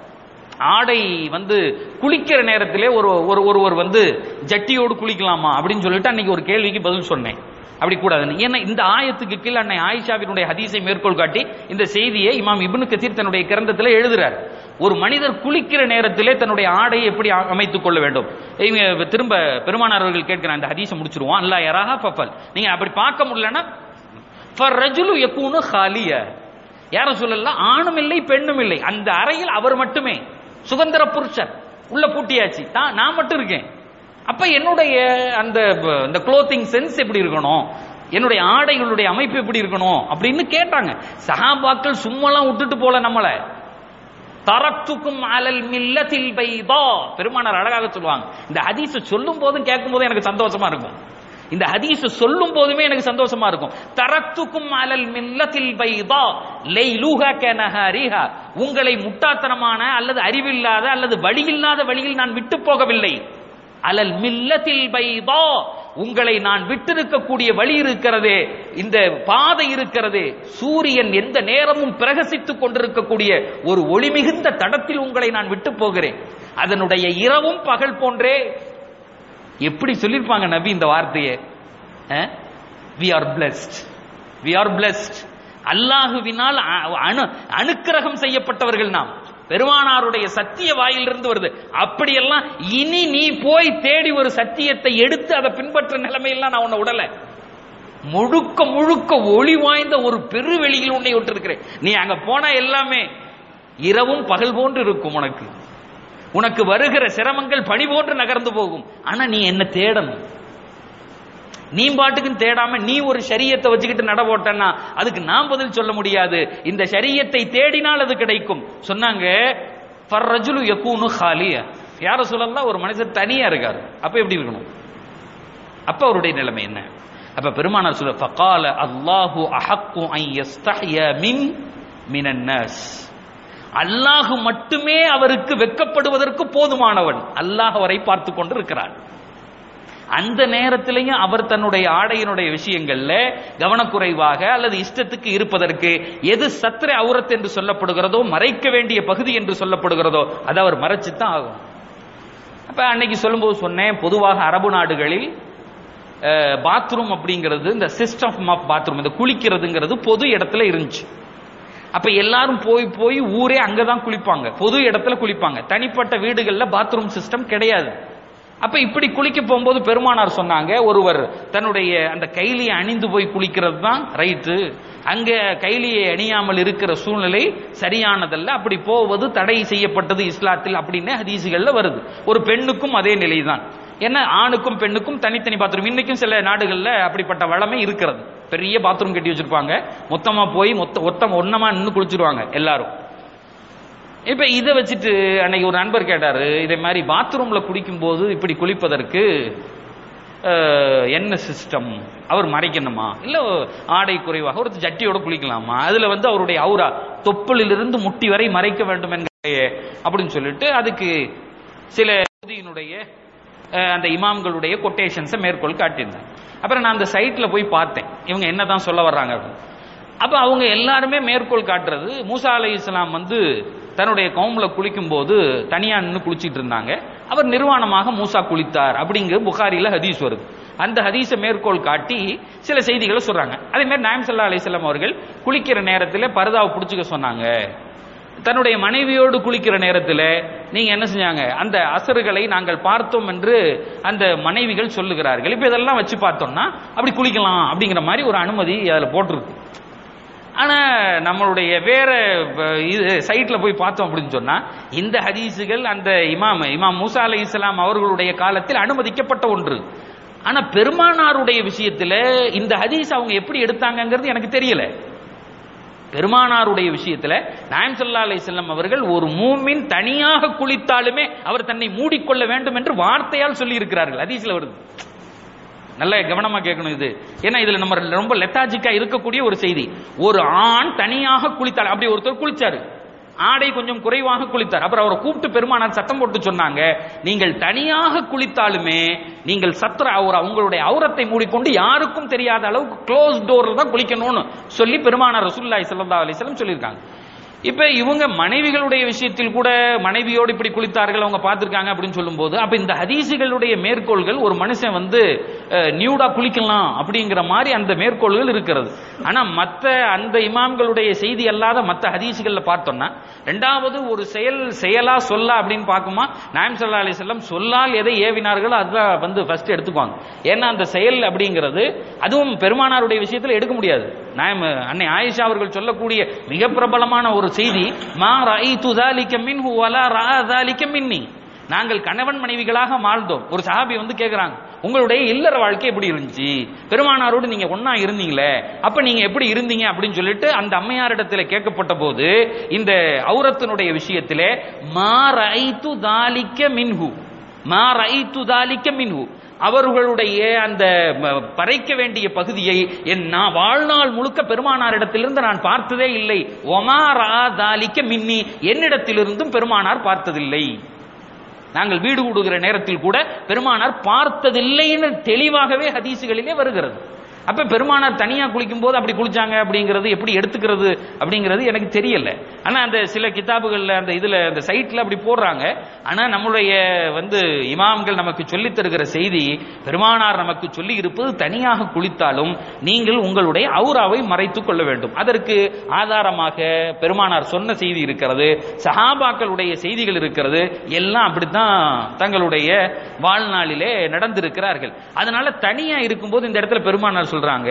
ஆடை வந்து குளிக்கிற நேரத்திலே ஒரு ஒரு ஒருவர் வந்து ஜட்டியோடு குளிக்கலாமா அப்படின்னு சொல்லிட்டு அன்னைக்கு ஒரு கேள்விக்கு பதில் சொன்னேன் அப்படி கூடாதுன்னு ஏன்னா இந்த ஆயத்துக்கு கீழ் அன்னை ஆயிஷாவினுடைய ஹதீஸை மேற்கோள் காட்டி இந்த செய்தியை இமாம் இப்னு கதீர் தன்னுடைய கிரந்தத்தில் எழுதுறார் ஒரு மனிதர் குளிக்கிற நேரத்திலே தன்னுடைய ஆடையை எப்படி அ- அமைத்துக் கொள்ள வேண்டும் இவங்க திரும்ப பெருமானார் அவர்கள் கேட்கிறாங்க இந்த ஹதீஸை முடிச்சிருவோம் அல்லா யாராக பப்பல் நீங்க அப்படி பார்க்க முடியலன்னா ஃபர்ரஜுலு யகூனு ஹாலிய யாரும் சொல்லலாம் ஆணும் இல்லை பெண்ணும் இல்லை அந்த அறையில் அவர் மட்டுமே சுதந்திர புருஷர் உள்ள பூட்டியாச்சு தான் நான் மட்டும் இருக்கேன் அப்ப என்னுடைய அந்த ப- அந்த க்ளோத்திங் சென்ஸ் எப்படி இருக்கணும் என்னுடைய ஆடைகளுடைய அமைப்பு எப்படி இருக்கணும் அப்படின்னு கேட்டாங்க சஹாபாக்கள் சும்மாலாம் விட்டுட்டு போல நம்மள தரத்துக்கும் அலல் மில்லத்தில் பைதா பெருமானார் அழகாக சொல்லுவாங்க இந்த ஹதீஸை சொல்லும் போதும் கேட்கும் போதும் எனக்கு சந்தோஷமா இருக்கும் இந்த ஹதீஸ் சொல்லும் போதுமே எனக்கு சந்தோஷமா இருக்கும் தரத்துக்கும் அலல் மில்லத்தில் பைதா லைலூஹா கனஹரிஹா உங்களை முட்டாத்தனமான அல்லது அறிவில்லாத அல்லது வழியில்லாத வழியில் நான் விட்டு போகவில்லை அலல் மில்லத்தில் பைதா உங்களை நான் விட்டிருக்கக்கூடிய வழி இருக்கிறதே இந்த பாதை இருக்கிறதே சூரியன் எந்த நேரமும் பிரகசித்துக் கொண்டிருக்கக்கூடிய ஒரு ஒளி மிகுந்த தடத்தில் உங்களை நான் விட்டு போகிறேன் அதனுடைய இரவும் பகல் போன்றே எப்படி சொல்லிருப்பாங்க நபி இந்த வார்த்தையை we are blessed we are blessed அல்லாஹுவினால் அ- அணு அனுக்கிரகம் செய்யப்பட்டவர்கள் நாம் பெருமானாருடைய சத்திய வாயிலிருந்து வருது அப்படியெல்லாம் இனி நீ போய் தேடி ஒரு சத்தியத்தை எடுத்து அதை பின்பற்ற நிலைமையெல்லாம் நான் உன்னை விடல முழுக்க முழுக்க ஒளி வாய்ந்த ஒரு பெருவெளியில் உன்னை விட்டிருக்கிறேன் நீ அங்க போனா எல்லாமே இரவும் பகல் போன்று இருக்கும் உனக்கு உனக்கு வருகிற சிரமங்கள் பனி போன்று நகர்ந்து போகும் ஆனா நீ என்ன தேடணும் நீ பாட்டுக்கும் தேடாம நீ ஒரு ஷரியத்தை வச்சுக்கிட்டு நட போட்டன்னா அதுக்கு நான் பதில் சொல்ல முடியாது இந்த ஷரியத்தை தேடினால் அது கிடைக்கும் சொன்னாங்க ஃபர்ரஜுலு யகூனு ஹாலியா யார சொல்லலாம் ஒரு மனுஷன் தனியா இருக்காரு அப்ப எப்படி இருக்கணும் அப்ப அவருடைய நிலைமை என்ன அப்ப பெருமானார் சொல்ல ஃபகால அல்லாஹு அஹக்கு அன் யஸ்தஹ்ய மின் மினன் நாஸ் அல்லாஹ் மட்டுமே அவருக்கு வெட்கப்படுவதற்கு போதுமானவன் அல்லாஹ் அவரை பார்த்து கொண்டு இருக்கிறான் அந்த நேரத்திலையும் அவர் தன்னுடைய ஆடையினுடைய விஷயங்கள்ல கவனக்குறைவாக அல்லது இஷ்டத்துக்கு இருப்பதற்கு எது சத்திர அவுரத் என்று சொல்லப்படுகிறதோ மறைக்க வேண்டிய பகுதி என்று சொல்லப்படுகிறதோ அதை அவர் மறைச்சுத்தான் ஆகும் அப்ப அன்னைக்கு சொல்லும்போது சொன்னேன் பொதுவாக அரபு நாடுகளில் பாத்ரூம் அப்படிங்கிறது இந்த சிஸ்டம் ஆஃப் பாத்ரூம் இந்த குளிக்கிறதுங்கிறது பொது இடத்துல இருந்துச்சு அப்ப எல்லாரும் போய் போய் ஊரே அங்கதான் குளிப்பாங்க பொது இடத்துல குளிப்பாங்க தனிப்பட்ட வீடுகள்ல பாத்ரூம் சிஸ்டம் கிடையாது அப்ப இப்படி குளிக்க போகும்போது பெருமானார் சொன்னாங்க ஒருவர் தன்னுடைய அந்த கைலியை அணிந்து போய் குளிக்கிறது தான் ரைட்டு அங்க கைலியை அணியாமல் இருக்கிற சூழ்நிலை சரியானதல்ல அப்படி போவது தடை செய்யப்பட்டது இஸ்லாத்தில் அப்படின்னு ஹதீசுகள்ல வருது ஒரு பெண்ணுக்கும் அதே நிலைதான் ஏன்னா ஆணுக்கும் பெண்ணுக்கும் தனித்தனி பாத்ரூம் இன்னைக்கும் சில நாடுகள்ல அப்படிப்பட்ட வளமை இருக்கிறது பெரிய பாத்ரூம் கட்டி வச்சிருப்பாங்க மொத்தமா போய் மொத்த ஒத்தம் ஒன்னமா நின்று குளிச்சிருவாங்க எல்லாரும் இப்ப இதை வச்சுட்டு அன்னைக்கு ஒரு நண்பர் கேட்டாரு இதே மாதிரி பாத்ரூம்ல குளிக்கும் போது இப்படி குளிப்பதற்கு அஹ், என்ன சிஸ்டம் அவர் மறைக்கணுமா இல்ல ஆடை குறைவாக ஒரு ஜட்டியோட குளிக்கலாமா அதுல வந்து அவருடைய அவுரா தொப்புளிலிருந்து முட்டி வரை மறைக்க வேண்டும் என்கிற அப்படின்னு சொல்லிட்டு அதுக்கு சில பகுதியினுடைய அஹ், அந்த இமாம்களுடைய கொட்டேஷன்ஸை மேற்கோள் காட்டியிருந்தேன் அப்புறம் நான் அந்த சைட்ல போய் பார்த்தேன் இவங்க என்னதான் சொல்ல வர்றாங்க அப்படின்னு அப்ப அவங்க எல்லாருமே மேற்கோள் காட்டுறது மூசா அலை இஸ்லாம் வந்து தன்னுடைய கவும்ல குளிக்கும் போது தனியா நின்று குளிச்சிட்டு இருந்தாங்க அவர் நிர்வாணமாக மூசா குளித்தார் அப்படிங்கிற புகாரில ஹதீஸ் வருது அந்த ஹதீஸை மேற்கோள் காட்டி சில செய்திகளை சொல்றாங்க அதே மாதிரி நாயம் சல்லா அலிஸ்லாம் அவர்கள் குளிக்கிற நேரத்தில் பரதாவை பிடிச்சிக்க சொன்னாங்க தன்னுடைய மனைவியோடு குளிக்கிற நேரத்தில் நீங்க என்ன செஞ்சாங்க அந்த அசறுகளை நாங்கள் பார்த்தோம் என்று அந்த மனைவிகள் சொல்லுகிறார்கள் இப்ப இதெல்லாம் வச்சு பார்த்தோம்னா அப்படி குளிக்கலாம் அப்படிங்கிற மாதிரி ஒரு அனுமதி அதுல போட்டிருக்கு ஆனா நம்மளுடைய வேற அஹ், இது சைட்ல போய் பார்த்தோம் அப்படின்னு சொன்னா இந்த ஹதீஸுகள் அந்த இமாம் இமாம் மூசா அலை இஸ்லாம் அவர்களுடைய காலத்தில் அனுமதிக்கப்பட்ட ஒன்று ஆனா பெருமானாருடைய விஷயத்துல இந்த ஹதீஸ் அவங்க எப்படி எடுத்தாங்கங்கிறது எனக்கு தெரியல பெருமானாருடைய விஷயத்துல நாயம் சல்லா அலை செல்லம் அவர்கள் ஒரு மூமின் தனியாக குளித்தாலுமே அவர் தன்னை மூடிக்கொள்ள வேண்டும் என்று வார்த்தையால் சொல்லி இருக்கிறார்கள் ஹதீஸ்ல வருது நல்ல கவனமா கேட்கணும் இது ஏன்னா இதுல நம்ம ரொம்ப லெத்தாஜிக்கா இருக்கக்கூடிய ஒரு செய்தி ஒரு ஆண் தனியாக குளித்தார் அப்படி ஒருத்தர் குளிச்சாரு ஆடை கொஞ்சம் குறைவாக குளித்தார் அப்புறம் அவரை கூப்பிட்டு பெருமானார் சத்தம் போட்டு சொன்னாங்க நீங்கள் தனியாக குளித்தாலுமே நீங்கள் சத்திர அவுரா உங்களுடைய அவுரத்தை மூடிக்கொண்டு யாருக்கும் தெரியாத அளவுக்கு க்ளோஸ் டோர்ல தான் குளிக்கணும்னு சொல்லி பெருமானார் ரசூலுல்லாஹி ஸல்லல்லாஹு அலைஹி வஸல்லம் சொல்லியிருக்காங்க இப்ப இவங்க மனைவிகளுடைய விஷயத்தில் கூட மனைவியோடு இப்படி குளித்தார்கள் அவங்க பார்த்திருக்காங்க அப்படின்னு சொல்லும்போது அப்ப இந்த ஹதீசுகளுடைய மேற்கோள்கள் ஒரு மனுஷன் வந்து அஹ், நியூடா குளிக்கலாம் அப்படிங்கிற மாதிரி அந்த மேற்கோள்கள் இருக்கிறது ஆனா மத்த அந்த இமாம்களுடைய செய்தி அல்லாத மத்த ஹதீசுகள்ல பார்த்தோம்னா ரெண்டாவது ஒரு செயல் செயலா சொல்லா அப்படின்னு பார்க்குமா நாயம் சல்லா அலி செல்லம் சொல்லால் எதை ஏவினார்களோ அதுதான் வந்து ஃபர்ஸ்ட் எடுத்துக்குவாங்க ஏன்னா அந்த செயல் அப்படிங்கிறது அதுவும் பெருமானாருடைய விஷயத்துல எடுக்க முடியாது நாயம் அன்னை ஆயிஷா அவர்கள் சொல்லக்கூடிய மிக பிரபலமான ஒரு செய்தி மா ரஐது ذلك மின்ஹு வலா ரா ذلك மின்னி நாங்கள் கணவன் மனைவிகளாக வாழ்ந்தோம் ஒரு சஹாபி வந்து கேக்குறாங்க உங்களுடைய இல்லற வாழ்க்கை எப்படி இருந்துச்சு பெருமானாரோடு நீங்க ஒண்ணா இருந்தீங்களே அப்ப நீங்க எப்படி இருந்தீங்க அப்படின்னு சொல்லிட்டு அந்த அம்மையாரிடத்துல கேட்கப்பட்ட போது இந்த ஔரத்தினுடைய விஷயத்திலே மா ரஐது ذلك மின்ஹு மா ரஐது ذلك மின்ஹு அவர்களுடைய அந்த ம, பறைக்க வேண்டிய பகுதியை என் நான் வாழ்நாள் முழுக்க பெருமானாரிடத்திலிருந்து நான் பார்த்ததே இல்லை ஒமாரா தாலிக்க மின்னி என்னிடத்திலிருந்தும் பெருமானார் பார்த்ததில்லை நாங்கள் வீடு கூடுகிற நேரத்தில் கூட பெருமானார் பார்த்ததில்லைன்னு தெளிவாகவே ஹதீசுகளிலே வருகிறது அப்ப பெருமானார் தனியா குளிக்கும் போது அப்படி குளிச்சாங்க அப்படிங்கிறது எப்படி எடுத்துக்கிறது அப்படிங்கிறது எனக்கு தெரியல ஆனா அந்த சில கிதாபுகள்ல அந்த இதுல அந்த சைட்ல அப்படி போடுறாங்க ஆனா நம்மளுடைய வந்து இமாம்கள் நமக்கு சொல்லித் தருகிற செய்தி பெருமானார் நமக்கு சொல்லி இருப்பது தனியாக குளித்தாலும் நீங்கள் உங்களுடைய அவுராவை மறைத்துக் கொள்ள வேண்டும் அதற்கு ஆதாரமாக பெருமானார் சொன்ன செய்தி இருக்கிறது சஹாபாக்களுடைய செய்திகள் இருக்கிறது எல்லாம் அப்படித்தான் தங்களுடைய வாழ்நாளிலே நடந்திருக்கிறார்கள் அதனால தனியா இருக்கும்போது இந்த இடத்துல பெருமானார் சொல்றாங்க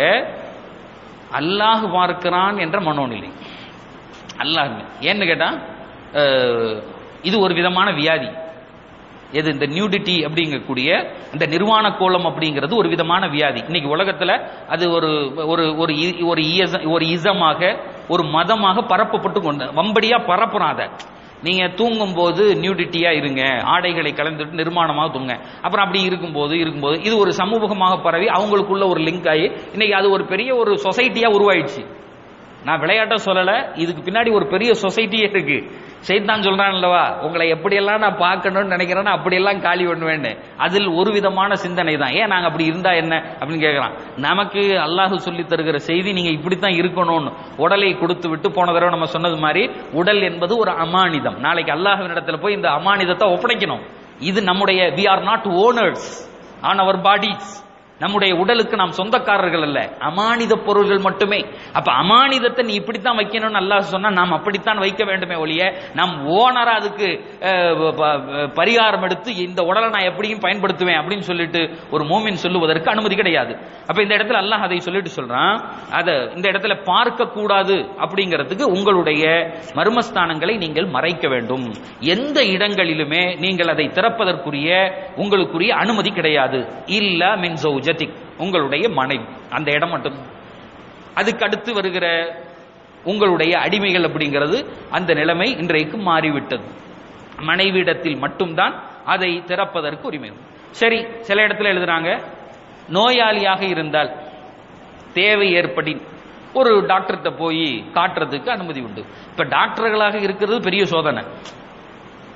அல்லாஹ் பார்க்கிறான் என்ற மனோநிலை அல்லாஹ் ஏன்னு கேட்டா அஹ், இது ஒரு விதமான வியாதி எது இந்த நியூடிட்டி அப்படிங்கக்கூடிய இந்த நிர்வாண கோலம் அப்படிங்கிறது ஒரு விதமான வியாதி இன்னைக்கு உலகத்துல அது ஒரு ஒரு ஒரு இ- ஒரு இயச- ஒரு இசமாக ஒரு மதமாக பரப்பப்பட்டு கொண்டு வம்படியா பரப்புறான் அதை நீங்க தூங்கும் போது நியூடிட்டியா இருங்க ஆடைகளை கலந்துட்டு நிர்மாணமாக தூங்க அப்புறம் அப்படி இருக்கும்போது இருக்கும்போது இது ஒரு சமூகமாக பரவி அவங்களுக்குள்ள ஒரு லிங்க் ஆகி இன்னைக்கு அது ஒரு பெரிய ஒரு சொசைட்டியா உருவாயிடுச்சு நான் விளையாட்ட சொல்லல இதுக்கு பின்னாடி ஒரு பெரிய சொசைட்டியே இருக்கு சைத்தான் சொல்றான் அல்லவா உங்களை எப்படியெல்லாம் நான் பார்க்கணும்னு நினைக்கிறேன்னா அப்படியெல்லாம் காலி பண்ணுவேன்னு அதில் ஒரு விதமான சிந்தனை தான் ஏன் நாங்க அப்படி இருந்தா என்ன அப்படின்னு கேட்கறான் நமக்கு அல்லாஹ் சொல்லி தருகிற செய்தி நீங்க இப்படித்தான் இருக்கணும்னு உடலை கொடுத்து விட்டு போன தடவை நம்ம சொன்னது மாதிரி உடல் என்பது ஒரு அமானிதம் நாளைக்கு அல்லாஹ்வினிடத்துல போய் இந்த அமானிதத்தை ஒப்படைக்கணும் இது நம்முடைய we are not owners on our bodies நம்முடைய உடலுக்கு நாம் சொந்தக்காரர்கள் அல்ல அமானித பொருள்கள் மட்டுமே அப்ப அமானிதத்தை நீ இப்படித்தான் வைக்கணும்னு அல்லாஹ் சொன்னா நாம் அப்படித்தான் வைக்க வேண்டுமே ஒழிய நாம் ஓனரா அதுக்கு அஹ், ப- ப- பரிகாரம் எடுத்து இந்த உடலை நான் எப்படியும் பயன்படுத்துவேன் அப்படின்னு சொல்லிட்டு ஒரு மோமின் சொல்லுவதற்கு அனுமதி கிடையாது அப்ப இந்த இடத்துல அல்லாஹ் அதை சொல்லிட்டு சொல்றான் அத இந்த இடத்துல பார்க்க கூடாது அப்படிங்கிறதுக்கு உங்களுடைய மர்மஸ்தானங்களை நீங்கள் மறைக்க வேண்டும் எந்த இடங்களிலுமே நீங்கள் அதை திறப்பதற்குரிய உங்களுக்குரிய அனுமதி கிடையாது இல்ல மின் ஜௌஜதிக் உங்களுடைய மனைவி அந்த இடம் மட்டும் அதுக்கு அடுத்து வருகிற உங்களுடைய அடிமைகள் அப்படிங்கிறது அந்த நிலைமை இன்றைக்கு மாறிவிட்டது மனைவியிடத்தில் மட்டும்தான் அதை திறப்பதற்கு உரிமை உண்டு. சரி சில இடத்துல எழுதுறாங்க நோயாளியாக இருந்தால் தேவை ஏற்படின் ஒரு டாக்டர்கிட்ட போய் காட்டுறதுக்கு அனுமதி உண்டு இப்ப டாக்டர்களாக இருக்கிறது பெரிய சோதனை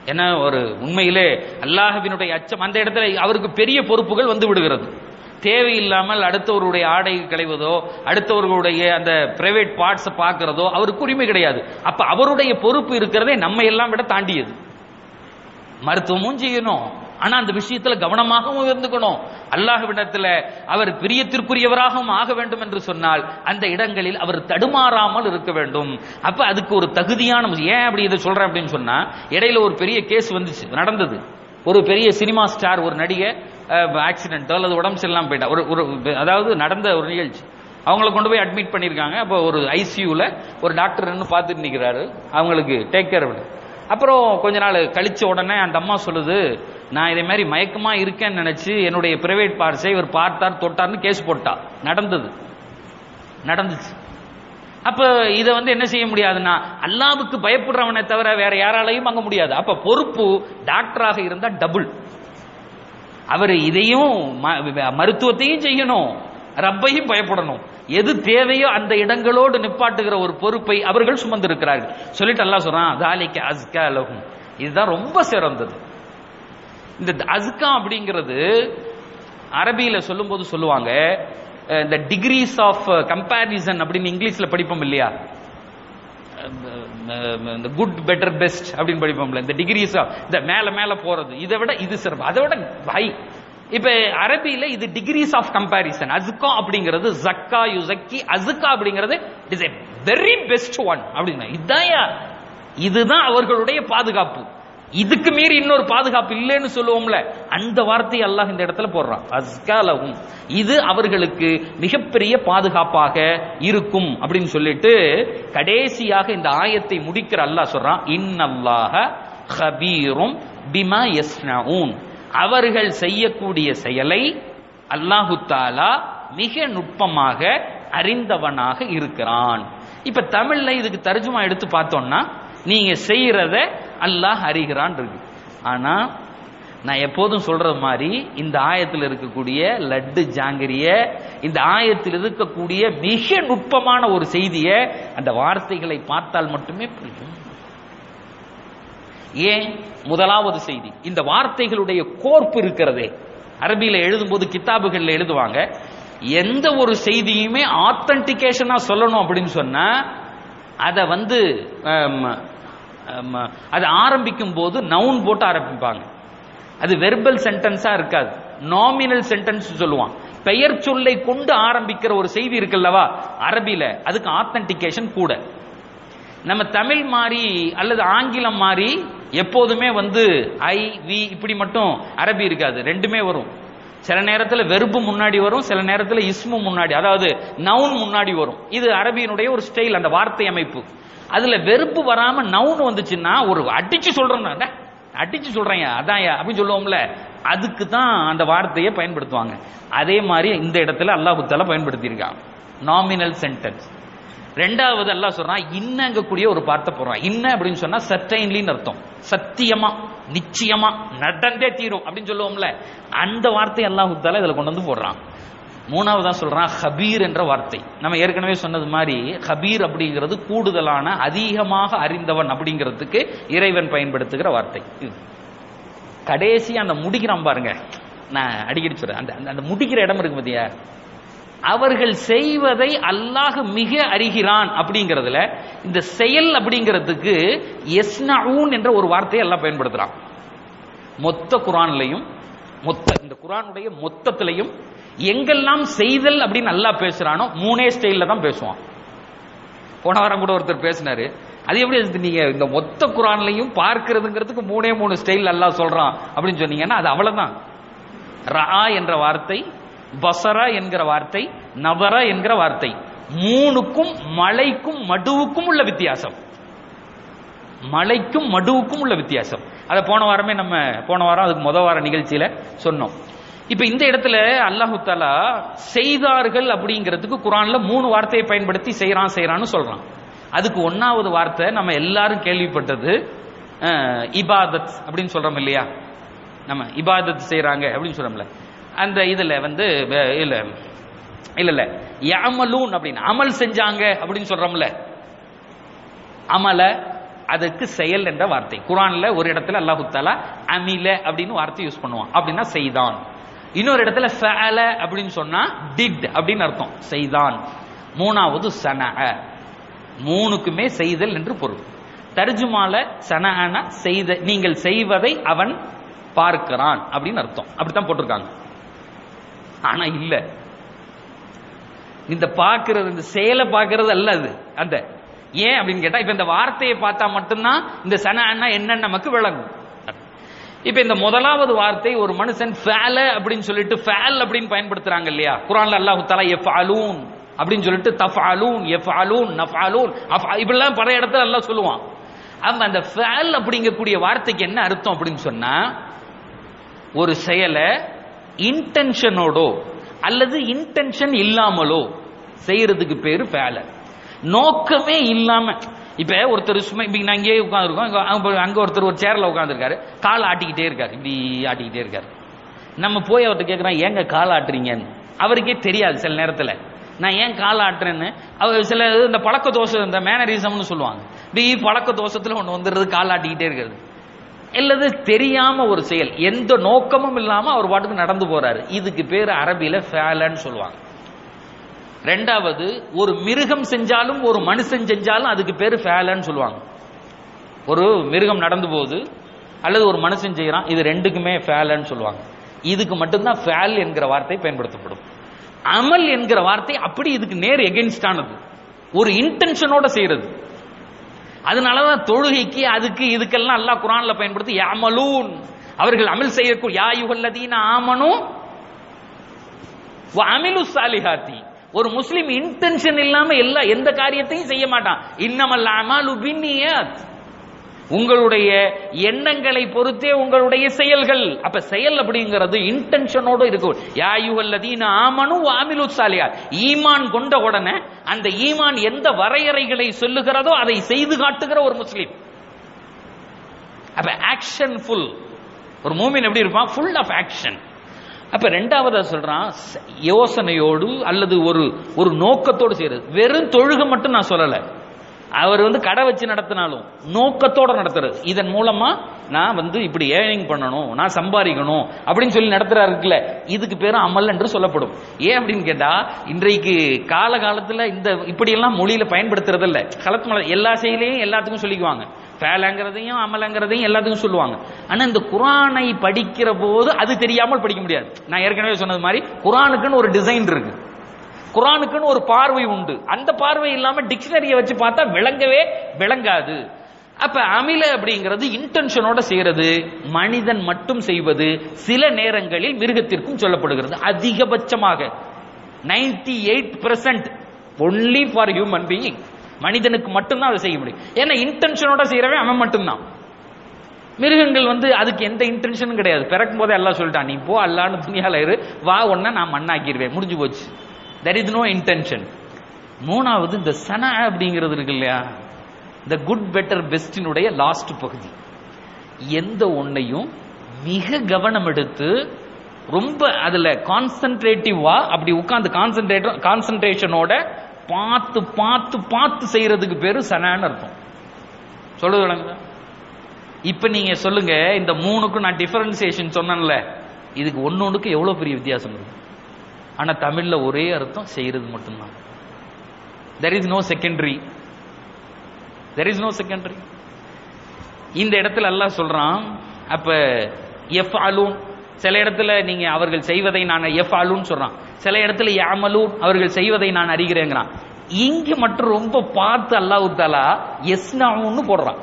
ஏன்னா ஒரு உண்மையிலே அல்லாஹ்வினுடைய அச்சம் அந்த இடத்துல அவருக்கு பெரிய பொறுப்புகள் வந்து விடுகிறது தேவையில்லாமல் அடுத்தவருடைய ஆடை களைவதோ அடுத்தவர்களுடைய அந்த பிரைவேட் பார்ட்ஸை பார்க்கிறதோ அவருக்கு உரிமை கிடையாது அப்ப அவருடைய பொறுப்பு இருக்கிறதே நம்ம எல்லாம் விட தாண்டியது மருத்துவமும் செய்யணும் ஆனா அந்த விஷயத்துல கவனமாகவும் இருந்துக்கணும் அல்லாஹ்விடத்துல அவர் பிரியத்திற்குரியவராகவும் ஆக வேண்டும் என்று சொன்னால் அந்த இடங்களில் அவர் தடுமாறாமல் இருக்க வேண்டும் அப்ப அதுக்கு ஒரு தகுதியான ஏன் அப்படி இதை சொல்றேன் அப்படின்னு சொன்னா இடையில ஒரு பெரிய கேஸ் வந்துச்சு நடந்தது ஒரு பெரிய சினிமா ஸ்டார் ஒரு நடிகை ஆக்சிடென்ட் அல்லது உடம்பு சரியில்லாம போயிட்டா ஒரு ஒரு அதாவது நடந்த ஒரு நிகழ்ச்சி அவங்கள கொண்டு போய் அட்மிட் பண்ணியிருக்காங்க அப்போ ஒரு ஐசியூல ஒரு டாக்டர் நின்று பார்த்துட்டு நிற்கிறாரு அவங்களுக்கு டேக் கேர் அப்புறம் கொஞ்ச நாள் கழிச்ச உடனே அந்த அம்மா சொல்லுது நான் இதே மாதிரி மயக்கமா இருக்கேன்னு நினைச்சு என்னுடைய பிரைவேட் பார்ட்ஸை இவர் பார்த்தார் தொட்டார்னு கேஸ் போட்டா நடந்தது நடந்துச்சு அப்ப இதை வந்து என்ன செய்ய முடியாதுன்னா அல்லாவுக்கு பயப்படுறவனை தவிர வேற யாராலையும் வாங்க முடியாது அப்ப பொறுப்பு டாக்டராக இருந்தா டபுள் அவர் இதையும் ம- மருத்துவத்தையும் செய்யணும் ரப்பையும் பயப்படணும் எது தேவையோ அந்த இடங்களோடு நிப்பாட்டுகிற ஒரு பொறுப்பை அவர்கள் சுமந்திருக்கிறார்கள் சொல்லிட்டு அல்லாஹ் சொல்றான் தாலிக்க அஸ்கா லஹும் இதுதான் ரொம்ப சிறந்தது இந்த அஸ்கா அப்படிங்கிறது அரபியில சொல்லும்போது சொல்லுவாங்க அஹ், இந்த டிகிரிஸ் ஆஃப் கம்பேரிசன் அப்படின்னு இங்கிலீஷ்ல படிப்போம் இல்லையா இந்த குட் பெட்டர் பெஸ்ட் அப்படின்னு படிப்போம்ல இந்த டிகிரிஸ் இந்த மேல மேல போறது இதை விட இது சிறப்பு அதை விட ஹை இப்ப அரபியில இது டிகிரிஸ் ஆஃப் கம்பாரிசன் அசுக்கா அப்படிங்கிறது ஜக்கா யுசக்கி அசுக்கா அப்படிங்கிறது is a very best one அப்படின்னா இதுதான் இதுதான் அவர்களுடைய பாதுகாப்பு இதுக்கு மீறி இன்னொரு பாதுகாப்பு இல்லைன்னு சொல்லுவோம்ல அந்த வார்த்தையை அல்லாஹ் இந்த இடத்துல போடுறான் அஸ்காலவும் இது அவர்களுக்கு மிகப்பெரிய பாதுகாப்பாக இருக்கும் அப்படின்னு சொல்லிட்டு கடைசியாக இந்த ஆயத்தை முடிக்கிற அல்லாஹ் சொல்றான் இன்னல்லாஹ ஹபீரும் பிமா யஸ்னஊன் அவர்கள் செய்யக்கூடிய செயலை அல்லாஹு தாலா மிக நுட்பமாக அறிந்தவனாக இருக்கிறான் இப்ப தமிழ்ல இதுக்கு தர்ஜுமா எடுத்து பார்த்தோம்னா நீங்க செய்யறத அல்லாஹ் அறிகிறான் இருக்கு ஆனா நான் எப்போதும் சொல்றது மாதிரி இந்த ஆயத்தில் இருக்கக்கூடிய லட்டு ஜாங்கிரிய இந்த ஆயத்தில் இருக்கக்கூடிய மிக நுட்பமான ஒரு செய்தியை அந்த வார்த்தைகளை பார்த்தால் மட்டுமே புரியும் ஏன் முதலாவது செய்தி இந்த வார்த்தைகளுடைய கோர்ப்பு இருக்கிறதே அரபியில எழுதும்போது கித்தாபுகள்ல எழுதுவாங்க எந்த ஒரு செய்தியுமே ஆத்தன்டிகேஷனா சொல்லணும் அப்படின்னு சொன்னா அதை வந்து ஆம், ஆம், அது ஆரம்பிக்கும் போது நவுன் போட்டு ஆரம்பிப்பாங்க அது வெர்பல் சென்டென்ஸா இருக்காது நாமினல் சென்டென்ஸ் சொல்லுவான் பெயர் சொல்லை கொண்டு ஆரம்பிக்கிற ஒரு செய்தி இருக்குல்லவா அரபியில அதுக்கு ஆத்தன்டிகேஷன் கூட நம்ம தமிழ் மாறி அல்லது ஆங்கிலம் மாறி எப்போதுமே வந்து ஐ வி இப்படி மட்டும் அரபி இருக்காது ரெண்டுமே வரும் சில நேரத்துல வெறுப்பு முன்னாடி வரும் சில நேரத்துல இஸ்மு முன்னாடி அதாவது நவுன் முன்னாடி வரும் இது அரபியினுடைய ஒரு ஸ்டைல் அந்த வார்த்தை அமைப்பு அதுல வெறுப்பு வராம நவுன் வந்துச்சுன்னா ஒரு அடிச்சு சொல்றோம்னா "டே, அடிச்சு சொல்றேன் அதான் அப்படின்னு சொல்லுவோம்ல அதுக்கு தான் அந்த வார்த்தையை பயன்படுத்துவாங்க அதே மாதிரி இந்த இடத்துல அல்லாஹு தாலா பயன்படுத்தியிருக்காங்க நாமினல் சென்டென்ஸ் ரெண்டாவது அல்லாஹ் சொல்றான் இன்னங்கக்கூடிய ஒரு வார்த்தை போடுறான் இன்ன அப்படின்னு சொன்னா சர்டைன்லின்னு அர்த்தம் சத்தியமா நிச்சயமா நடந்தே தீரும் அப்படின்னு சொல்லுவோம்ல அந்த வார்த்தை அல்லாஹ் தாலா இதுல கொண்டு வந்து போடுறான் மூணாவதா சொல்றான் ஹபீர் என்ற வார்த்தை நம்ம ஏற்கனவே சொன்னது மாதிரி ஹபீர் அப்படிங்கிறது கூடுதலான அதிகமாக அறிந்தவன் அப்படிங்கிறதுக்கு இறைவன் பயன்படுத்துகிற வார்த்தை இது. கடைசி அந்த முடிக்கிறான் பாருங்க நான் அடிக்கடி சொல்றேன் அந்த அந்த- அந்த முடிக்கிற இடம் இருக்கு பாத்தியா அவர்கள் செய்வதை அல்லாஹ் மிக அறிகிறான் அப்படிங்கிறதுல இந்த செயல் அப்படிங்கிறதுக்கு எஸ்னஊன் என்ற ஒரு வார்த்தையை எல்லாம் பயன்படுத்துறான் மொத்த குரான்லையும் மொத்த இந்த குரானுடைய மொத்தத்திலையும் எங்கெல்லாம் செய்தல் அப்படின்னு நல்லா பேசுறானோ மூணே ஸ்டைல்ல தான் பேசுவான் போன வாரம் கூட ஒருத்தர் பேசினாரு அது எப்படி அது நீங்க இந்த மொத்த குரான்லையும் பார்க்கிறதுங்கிறதுக்கு மூணே மூணு ஸ்டைல் அல்லாஹ் சொல்றான் அப்படின்னு சொன்னீங்கன்னா அது அவ்வளவுதான் ரா என்ற வார்த்தை பசரா என்கிற வார்த்தை நவரா என்கிற வார்த்தை மூணுக்கும் மலைக்கும் மடுவுக்கும் உள்ள வித்தியாசம் மலைக்கும் மடுவுக்கும் உள்ள வித்தியாசம் அதை போன வாரமே நம்ம போன வாரம் அதுக்கு முத வார நிகழ்ச்சியில சொன்னோம் இப்ப இந்த இடத்துல அல்லாஹு தாலா செய்தார்கள் அப்படிங்கிறதுக்கு குரான்ல மூணு வார்த்தையை பயன்படுத்தி செய்யறான் செய்யறான்னு சொல்றான் அதுக்கு ஒன்னாவது வார்த்தை நம்ம எல்லாரும் கேள்விப்பட்டது அஹ், இபாதத் அப்படின்னு சொல்றோம் இல்லையா நம்ம இபாதத் செய்றாங்க அப்படின்னு சொல்றோம்ல அந்த இதுல வந்து அஹ், இல்ல இல்ல இல்ல யமலூன் அப்படின்னு அமல் செஞ்சாங்க அப்படின்னு சொல்றோம்ல அமல அதுக்கு செயல் என்ற வார்த்தை குரான்ல ஒரு இடத்துல அல்லாஹு தாலா அமில அப்படின்னு வார்த்தை யூஸ் பண்ணுவான் அப்படின்னா செய்தான் இன்னொரு இடத்துல ஃபஅல அப்படின்னு சொன்னா டிட் அப்படின்னு அர்த்தம் செய்தான் மூணாவது சனஅ மூணுக்குமே செய்தல் என்று பொருள் தர்ஜுமால சனஅனா செய்த நீங்கள் செய்வதை அவன் பார்க்கிறான் அப்படின்னு அர்த்தம் அப்படித்தான் போட்டிருக்காங்க ஆனா இல்ல இந்த பார்க்கிறது இந்த செயலை பார்க்கிறது அல்ல அது அந்த ஏன் அப்படின்னு கேட்டா இப்ப இந்த வார்த்தையை பார்த்தா மட்டும்தான் இந்த சன அண்ணா என்னன்னு நமக்கு விளங்கும் இப்ப இந்த முதலாவது வார்த்தை ஒரு மனுஷன் ஃபேல அப்படின்னு சொல்லிட்டு ஃபேல் அப்படின்னு பயன்படுத்துறாங்க இல்லையா குரான்ல அல்லாஹு தஆலா எஃப்அலூன் அப்படின்னு சொல்லிட்டு தஃப்அலூன் எஃப்அலூன் நஃப்அலூன் அஃப்- இப்படிலாம் பல இடத்துல அல்லாஹ் சொல்லுவான் அவங்க அந்த ஃபேல் அப்படிங்கக்கூடிய வார்த்தைக்கு என்ன அர்த்தம் அப்படின்னு சொன்னா ஒரு செயலை இன்டென்ஷனோடோ அல்லது இன்டென்ஷன் இல்லாமலோ செய்யறதுக்கு பேரு ஃபேல நோக்கமே இல்லாம இப்ப ஒருத்தர் சும்மா இப்ப நான் இங்கேயே உட்காந்துருக்கோம் அங்க ஒருத்தர் ஒரு சேர்ல உட்காந்துருக்காரு கால் ஆட்டிக்கிட்டே இருக்காரு இப்படி ஆட்டிக்கிட்டே இருக்காரு நம்ம போய் அவர்கிட்ட கேட்கிறோம் ஏங்க கால் ஆட்டுறீங்கன்னு அவருக்கே தெரியாது சில நேரத்துல நான் ஏன் கால் ஆட்டுறேன்னு அவர் சில இந்த பழக்க தோஷம் இந்த மேனரிசம்னு சொல்லுவாங்க இப்படி பழக்க தோஷத்துல ஒண்ணு வந்துடுறது கால் ஆட்டிக்கிட்டே இருக்கிறது இல்லது தெரியாம ஒரு செயல் எந்த நோக்கமும் இல்லாம அவர் பாட்டுக்கு நடந்து போறாரு இதுக்கு பேரு அரபியில ஃபேலன்னு சொல்லுவாங்க ரெண்டாவது ஒரு மிருகம் செஞ்சாலும் ஒரு மனுஷன் செஞ்சாலும் அதுக்கு பேரு ஃபேலன்னு சொல்லுவாங்க ஒரு மிருகம் நடந்து போகுது அல்லது ஒரு மனுஷன் செய்யறான் இது ரெண்டுக்குமே ஃபேலன்னு சொல்லுவாங்க இதுக்கு மட்டும்தான் ஃபேல் என்கிற வார்த்தை பயன்படுத்தப்படும் அமல் என்கிற வார்த்தை அப்படி இதுக்கு நேர் எகென்ஸ்டானது ஒரு இன்டென்ஷனோட செய்யறது அதனாலதான் தொழுகைக்கு அதுக்கு இதுக்கெல்லாம் அல்லாஹ் குரான்ல பயன்படுத்தி யாமலூன் அவர்கள் அமல் செய்யக்கூடிய யா யுகல்லதீன ஆமனு அமிலு சாலிஹாத்தி ஒரு முஸ்லிம் இன்டென்ஷன் இல்லாம எல்லா எந்த காரியத்தையும் செய்ய மாட்டான் இன்னமல் அமாலு பின்னியாத் உங்களுடைய எண்ணங்களை பொறுத்தே உங்களுடைய செயல்கள் அப்ப செயல் அப்படிங்கிறது இன்டென்ஷனோட இருக்கும் யாயுகல்லதீன ஆமனு ஆமிலு சாலியா ஈமான் கொண்ட உடனே அந்த ஈமான் எந்த வரையறைகளை சொல்லுகிறதோ அதை செய்து காட்டுகிற ஒரு முஸ்லிம் அப்ப ஆக்ஷன் ஃபுல் ஒரு மூமின் எப்படி இருப்பான் ஃபுல் ஆஃப் ஆக்ஷன் அப்ப ரெண்டாவதா சொல்றான் ச- யோசனையோடு அல்லது ஒரு ஒரு நோக்கத்தோடு செய்யறது வெறும் தொழுகை மட்டும் நான் சொல்லல அவர் வந்து கடை வச்சு நடத்தினாலும் நோக்கத்தோட நடத்துறது இதன் மூலமா நான் வந்து இப்படி ஏர்னிங் பண்ணணும் நான் சம்பாதிக்கணும் அப்படின்னு சொல்லி நடத்துறாரு இருக்குல்ல இதுக்கு பேரு அமல் என்று சொல்லப்படும் ஏன் அப்படின்னு கேட்டா இன்றைக்கு காலகாலத்துல இந்த இப்படி எல்லாம் மொழியில பயன்படுத்துறது இல்ல களத்து மலை எல்லா செயலையும் எல்லாத்துக்கும் சொல்லிக்குவாங்க ஃபேலங்கிறதையும் அமலங்கிறதையும் எல்லாத்துக்கும் சொல்லுவாங்க ஆனா இந்த குரானை படிக்கிற போது அது தெரியாமல் படிக்க முடியாது நான் ஏற்கனவே சொன்னது மாதிரி குரானுக்குன்னு ஒரு டிசைன் இருக்கு குரானுக்குன்னு ஒரு பார்வை உண்டு அந்த பார்வை இல்லாம டிக்ஷனரியை வச்சு பார்த்தா விளங்கவே விளங்காது அப்ப அமில அப்படிங்கிறது இன்டென்ஷனோட செய்யறது மனிதன் மட்டும் செய்வது சில நேரங்களில் மிருகத்திற்கும் சொல்லப்படுகிறது அதிகபட்சமாக 98% eight percent only for human being மனிதனுக்கு மட்டும்தான் அதை செய்ய முடியும் ஏன்னா இன்டென்ஷனோட செய்யறவன் அவன் மட்டும்தான் மிருகங்கள் வந்து அதுக்கு எந்த இன்டென்ஷனும் கிடையாது பிறக்கும் போதே எல்லாம் சொல்லிட்டான் நீ போ அல்லான்னு துணியால இரு வா ஒன்ன நான் மண்ணாக்கிடுவேன் முடிஞ்சு போச்சு தெர் இஸ் நோ இன்டென்ஷன் மூணாவது இந்த சன அப்படிங்கிறது இருக்கு இல்லையா இந்த குட் பெட்டர் பெஸ்டினுடைய லாஸ்ட் பகுதி எந்த ஒன்னையும் மிக கவனம் எடுத்து ரொம்ப அதுல கான்சென்ட்ரேட்டிவா அப்படி உட்கார்ந்து கான்சென்ட்ரேட் கான்சென்ட்ரேஷனோட பார்த்து பார்த்து பார்த்து செய்யறதுக்கு பேரு சனான்னு அர்த்தம் சொல்லுது விளங்குதா இப்ப நீங்க சொல்லுங்க இந்த மூணுக்கும் நான் டிஃபரன்சியேஷன் சொன்னேன்ல இதுக்கு ஒன்னொன்றுக்கு எவ்வளவு பெரிய வித்தியாசம் இருக்கு ஆனா தமிழ்ல ஒரே அர்த்தம் செய்யறது மட்டும்தான் there is no secondary there is no secondary இந்த இடத்துல அல்லாஹ் சொல்றான் அப்ப எஃப் அலூன் சில இடத்துல நீங்க அவர்கள் செய்வதை நான் எஃப் அலூன் சொல்றான் சில இடத்துல யாமலூன் அவர்கள் செய்வதை நான் அறிகிறேங்கிறான் இங்க மட்டும் ரொம்ப பார்த்து அல்லாஹ் தாலா எஸ்னாவுன்னு போடுறான்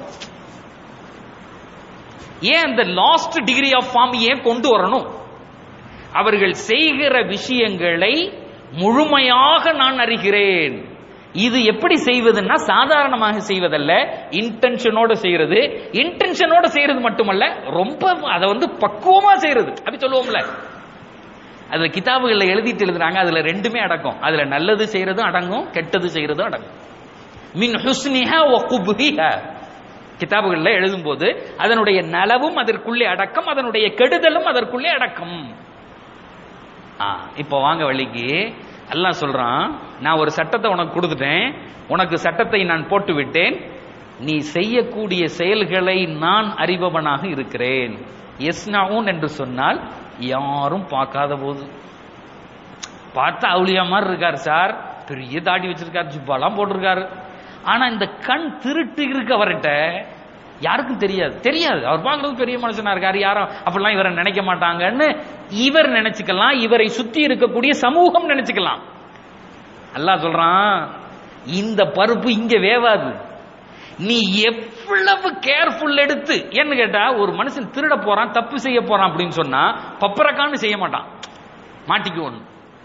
ஏன் அந்த லாஸ்ட் டிகிரி ஆஃப் ஃபார்ம் ஏன் கொண்டு வரணும் அவர்கள் செய்கிற விஷயங்களை முழுமையாக நான் அறிகிறேன் இது எப்படி செய்வதுன்னா சாதாரணமாக செய்வதல்ல இன்டென்ஷனோட செய்யறது இன்டென்ஷனோட செய்யறது மட்டுமல்ல ரொம்ப அதை வந்து பக்குவமா செய்யறது அப்படி சொல்லுவோம்ல அதுல கிதாபுகள்ல எழுதிட்டு எழுதுறாங்க அதுல ரெண்டுமே அடக்கும் அதுல நல்லது செய்யறதும் அடங்கும் கெட்டது செய்யறதும் அடங்கும் மின் ஹுஸ்னிஹா வ குப்ஹிஹா கிதாபுகள்ல எழுதும்போது அதனுடைய நலவும் அதற்குள்ளே அடக்கம் அதனுடைய கெடுதலும் அதற்குள்ளே அடக்கம் ஆ, இப்போ வாங்க வழிக்கு அல்லாஹ் சொல்றான் நான் ஒரு சட்டத்தை உனக்கு கொடுத்துட்டேன் உனக்கு சட்டத்தை நான் போட்டு விட்டேன் நீ செய்யக்கூடிய செயல்களை நான் அறிபவனாக இருக்கிறேன் எஸ்னாவும் என்று சொன்னால் யாரும் பார்க்காத போது பார்த்தா அவுளியா மாதிரி இருக்கார் சார் பெரிய தாடி வச்சிருக்காரு ஜிப்பாலாம் போட்டிருக்காரு ஆனா இந்த கண் திருட்டு இருக்கு அவர்கிட்ட யாருக்கும் தெரியாது தெரியாது அவர் பார்க்கறது பெரிய மனுஷனா இருக்காரு யாரும் அப்படிலாம் இவரை நினைக்க மாட்டாங்கன்னு இவர் நினைச்சுக்கலாம் இவரை சுத்தி இருக்கக்கூடிய சமூகம் நினைச்சுக்கலாம் அல்லாஹ் சொல்றான் இந்த பருப்பு இங்க வேவாது நீ எவ்வளவு கேர்ஃபுல் எடுத்து ஏன்னு கேட்டா ஒரு மனுஷன் திருட போறான் தப்பு செய்ய போறான் அப்படின்னு சொன்னா பப்பரக்கான்னு செய்ய மாட்டான் மாட்டிக்குவோம்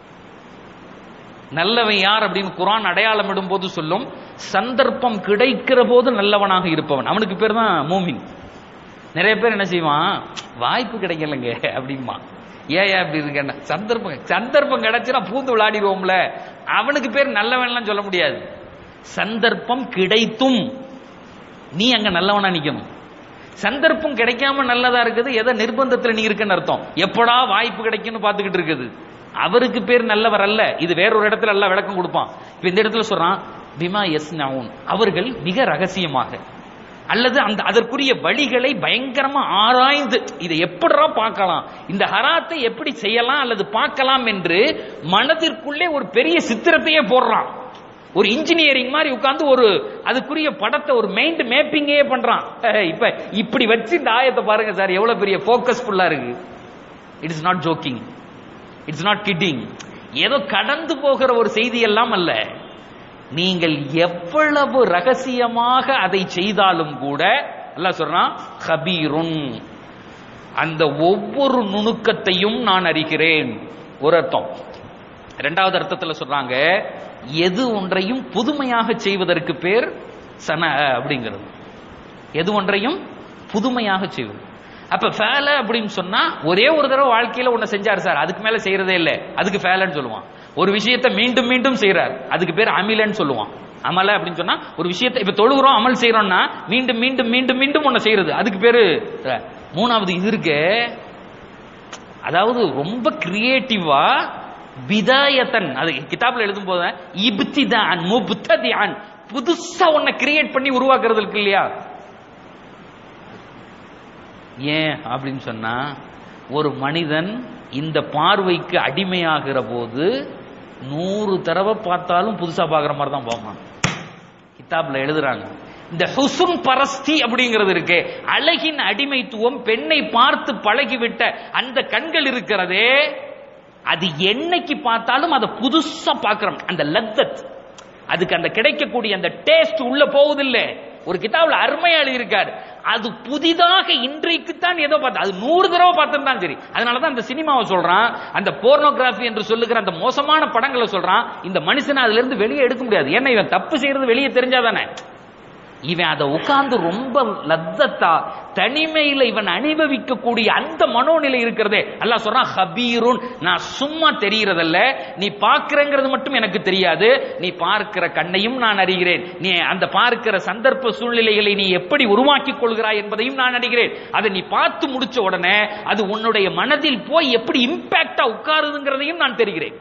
நல்லவன் யார் அப்படின்னு குரான் அடையாளம் இடும்போது சொல்லும் சந்தர்ப்பம் கிடைக்கிற போது நல்லவனாக இருப்பவன் அவனுக்கு பேர் தான் மூமின் நிறைய பேர் என்ன செய்வான் வாய்ப்பு கிடைக்கலங்க அப்படிமா ஏன் அப்படி இருக்கேன் சந்தர்ப்பம் சந்தர்ப்பம் கிடைச்சுனா பூந்து விளையாடிடுவோம்ல அவனுக்கு பேர் நல்லவன்லாம் சொல்ல முடியாது சந்தர்ப்பம் கிடைத்தும் நீ அங்க நல்லவனா நிக்கணும் சந்தர்ப்பம் கிடைக்காம நல்லதா இருக்குது எதை நிர்பந்தத்துல நீ இருக்குன்னு அர்த்தம் எப்படா வாய்ப்பு கிடைக்கும்னு பாத்துக்கிட்டு இருக்குது அவருக்கு பேர் நல்லவர் அல்ல இது வேறொரு இடத்துல எல்லாம் விளக்கம் கொடுப்பான் இப்ப இந்த இடத்துல சொல்றான் பிமா எஸ் அவர்கள் மிக ரகசியமாக அல்லது அந்த அதற்குரிய வழிகளை பயங்கரமா ஆராய்ந்து இதை எப்படிடா பார்க்கலாம் இந்த ஹராத்தை எப்படி செய்யலாம் அல்லது பார்க்கலாம் என்று மனதிற்குள்ளே ஒரு பெரிய சித்திரத்தையே போடுறான் ஒரு இன்ஜினியரிங் மாதிரி உட்கார்ந்து ஒரு அதுக்குரிய படத்தை ஒரு மைண்ட் மேப்பிங்கே பண்றான் அஹ் இப்ப இப்படி வச்சு இந்த ஆயத்தை பாருங்க சார் எவ்வளவு பெரிய ஃபோக்கஸ்ஃபுல்லா இருக்கு it's not joking it's not kidding ஏதோ கடந்து போகிற ஒரு செய்தி எல்லாம் அல்ல நீங்கள் எவ்வளவு ரகசியமாக அதை செய்தாலும் கூட அல்லாஹ் சொல்றான் ஹபீருன் அந்த ஒவ்வொரு நுணுக்கத்தையும் நான் அறிகிறேன் ஒரு அர்த்தம் இரண்டாவது அர்த்தத்துல சொல்றாங்க எது ஒன்றையும் புதுமையாக செய்வதற்கு பேர் சன அப்படிங்கிறது எது ஒன்றையும் புதுமையாக செய்வது அப்ப ஃபேல அப்படின்னு சொன்னா ஒரே ஒரு தடவை வாழ்க்கையில ஒண்ணு செஞ்சாரு சார் அதுக்கு மேல செய்யறதே இல்ல அதுக்கு ஃபேலன்னு சொல்லுவான் ஒரு விஷயத்தை மீண்டும் மீண்டும் செய்யறார் அதுக்கு பேர் அமிலன்னு சொல்லுவான் அமல அப்படின்னு சொன்னா ஒரு விஷயத்தை இப்ப தொழுகிறோம் அமல் செய்யறோம்னா மீண்டும் மீண்டும் மீண்டும் மீண்டும் ஒண்ணு செய்யறது அதுக்கு பேரு அஹ், மூணாவது இது இருக்கு அதாவது ரொம்ப கிரியேட்டிவா பிதாயத்தன் அது கிதாப்ல எழுதும் போது இப்திதான் முப்ததியான் புதுசா ஒன்ன கிரியேட் பண்ணி உருவாக்குறது இருக்கு இல்லையா ஏன் அப்படின்னு சொன்னா ஒரு மனிதன் இந்த பார்வைக்கு அடிமையாகிற போது நூறு தடவை பார்த்தாலும் புதுசா பார்க்குற மாதிரி தான் பார்ப்பான் கிதாப்ல எழுதுறாங்க இந்த ஹுசுன் பரஸ்தி அப்படிங்கிறது இருக்கு அழகின் அடிமைத்துவம் பெண்ணை பார்த்து பழகிவிட்ட அந்த கண்கள் இருக்கிறதே அது என்னைக்கு பார்த்தாலும் அதை புதுசா பார்க்கிறோம் அந்த லத்தத் அதுக்கு அந்த கிடைக்கக்கூடிய அந்த டேஸ்ட் உள்ள போகுதில்ல ஒரு கிதாப்ல அருமையா எழுதியிருக்காரு அது புதிதாக இன்றைக்கு தான் ஏதோ பார்த்து அது நூறு தடவை பார்த்திருந்தாலும் சரி அதனாலதான் அந்த சினிமாவை சொல்றான் அந்த போர்னோகிராஃபி என்று சொல்லுகிற அந்த மோசமான படங்களை சொல்றான் இந்த மனுஷனை அதுல இருந்து வெளியே எடுக்க முடியாது ஏன்னா இவன் தப்பு செய்யறது வெளியே தெரிஞ்சாதானே இவன் அதை உட்கார்ந்து ரொம்ப லத்தத்தா தனிமையில இவன் அனுபவிக்கக்கூடிய அந்த மனோநிலை இருக்கிறதே அல்லாஹ் சொல்றான் ஹபீருன் நான் சும்மா தெரியறதல்ல நீ பார்க்கிறங்கிறது மட்டும் எனக்கு தெரியாது நீ பார்க்கிற கண்ணையும் நான் அறிகிறேன் நீ அந்த பார்க்கிற சந்தர்ப்ப சூழ்நிலைகளை நீ எப்படி உருவாக்கிக் கொள்கிறாய் என்பதையும் நான் அறிகிறேன் அதை நீ பார்த்து முடிச்ச உடனே அது உன்னுடைய மனதில் போய் எப்படி இம்பாக்டா உட்காருதுங்கிறதையும் நான் தெரிகிறேன்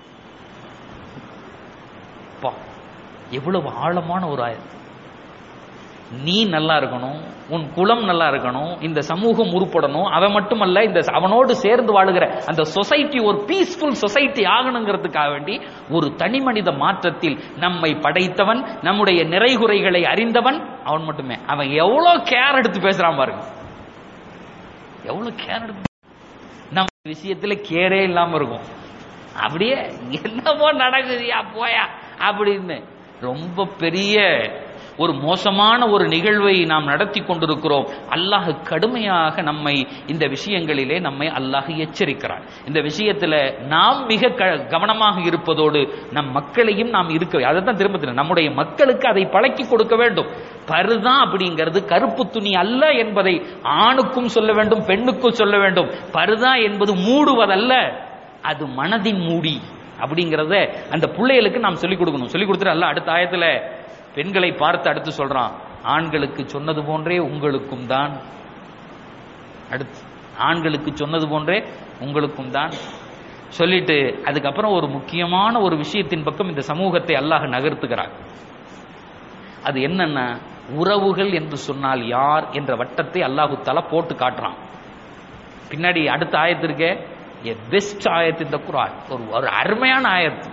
அப்பா, எவ்வளவு ஆழமான ஒரு ஆயத்து நீ நல்லா இருக்கணும் உன் குலம் நல்லா இருக்கணும் இந்த சமூகம் உருப்படணும் அவன் மட்டுமல்ல இந்த அவனோடு சேர்ந்து வாழுகிற அந்த சொசைட்டி ஒரு பீஸ்ஃபுல் சொசைட்டி ஆகணுங்கிறதுக்காக வேண்டி ஒரு தனி மனித மாற்றத்தில் நம்மை படைத்தவன் நம்முடைய நிறைகுறைகளை அறிந்தவன் அவன் மட்டுமே அவன் எவ்வளவு கேர் எடுத்து பேசுறான் பாருங்க எவ்வளவு கேர் எடுத்து நம்ம விஷயத்துல கேரே இல்லாம இருக்கும் அப்படியே என்னமோ நடக்குதுயா போயா அப்படின்னு ரொம்ப பெரிய ஒரு மோசமான ஒரு நிகழ்வை நாம் நடத்தி கொண்டிருக்கிறோம் அல்லாஹ் கடுமையாக நம்மை இந்த விஷயங்களிலே நம்மை அல்லாஹ் எச்சரிக்கிறான் இந்த விஷயத்துல நாம் மிக க- கவனமாக இருப்பதோடு நம் மக்களையும் நாம் இருக்க அதை தான் திரும்ப திரும்ப நம்முடைய மக்களுக்கு அதை பழக்கி கொடுக்க வேண்டும் பருதா அப்படிங்கிறது கருப்பு துணி அல்ல என்பதை ஆணுக்கும் சொல்ல வேண்டும் பெண்ணுக்கும் சொல்ல வேண்டும் பருதா என்பது மூடுவதல்ல அது மனதின் மூடி அப்படிங்கறத அந்த பிள்ளைகளுக்கு நாம் சொல்லிக் கொடுக்கணும் சொல்லிக் கொடுத்துட்டு அல்ல அடுத்த ஆயத்துல பெண்களை பார்த்து அடுத்து சொல்றான் ஆண்களுக்கு சொன்னது போன்றே உங்களுக்கும் தான் அடுத்து ஆண்களுக்கு சொன்னது போன்றே உங்களுக்கும் தான் சொல்லிட்டு அதுக்கப்புறம் ஒரு முக்கியமான ஒரு விஷயத்தின் பக்கம் இந்த சமூகத்தை அல்லாஹ் நகர்த்துகிறார் அது என்னன்னா உறவுகள் என்று சொன்னால் யார் என்ற வட்டத்தை அல்லாஹு தஆலா போட்டு காட்டுறான் பின்னாடி அடுத்த ஆயத்திற்கே எ பெஸ்ட் ஆயத்து இந்த குரான் ஒரு ஒரு அருமையான ஆயத்து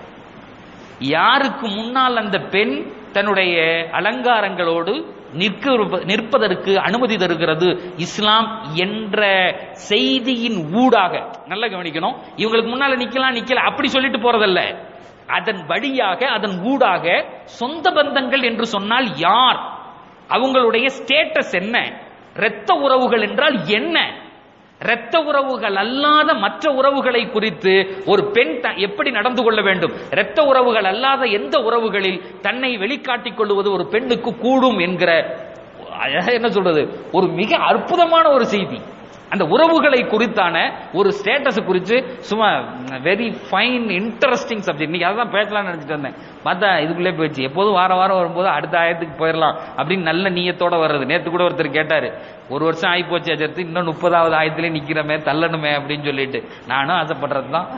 யாருக்கு முன்னால் அந்த பெண் தன்னுடைய அலங்காரங்களோடு நிற்க நிற்பதற்கு அனுமதி தருகிறது இஸ்லாம் என்ற செய்தியின் ஊடாக நல்லா கவனிக்கணும் இவங்களுக்கு முன்னால நிக்கலாம் நிக்கல அப்படி சொல்லிட்டு போறதல்ல அதன் வழியாக அதன் ஊடாக சொந்த பந்தங்கள் என்று சொன்னால் யார் அவங்களுடைய ஸ்டேட்டஸ் என்ன இரத்த உறவுகள் என்றால் என்ன இரத்த உறவுகள் அல்லாத மற்ற உறவுகளை குறித்து ஒரு பெண் த- எப்படி நடந்து கொள்ள வேண்டும் இரத்த உறவுகள் அல்லாத எந்த உறவுகளில் தன்னை வெளிக்காட்டிக் கொள்வது ஒரு பெண்ணுக்கு கூடும் என்கிற அழகா என்ன சொல்றது ஒரு மிக அற்புதமான ஒரு செய்தி அந்த உறவுகளை குறித்தான ஒரு ஸ்டேட்டஸ் குறித்து சும்மா வெரி ஃபைன் இன்ட்ரெஸ்டிங் சப்ஜெக்ட் இன்னைக்கு அதான் பேசலாம்னு நினைச்சிட்டு இருந்தேன் பார்த்தா இதுக்குள்ளே போயிடுச்சு எப்போதும் வார வாரம் வரும்போது அடுத்த ஆயத்துக்கு போயிடலாம் அப்படின்னு நல்ல நீயத்தோட வர்றது நேத்து கூட ஒருத்தர் கேட்டாரு ஒரு வருஷம் ஆகி போச்சு அஜர்த்து இன்னும் முப்பதாவது ஆயத்திலே நிக்கிறமே தள்ளணுமே அப்படின்னு சொல்லிட்டு நானும் ஆசைப்படுறது தான்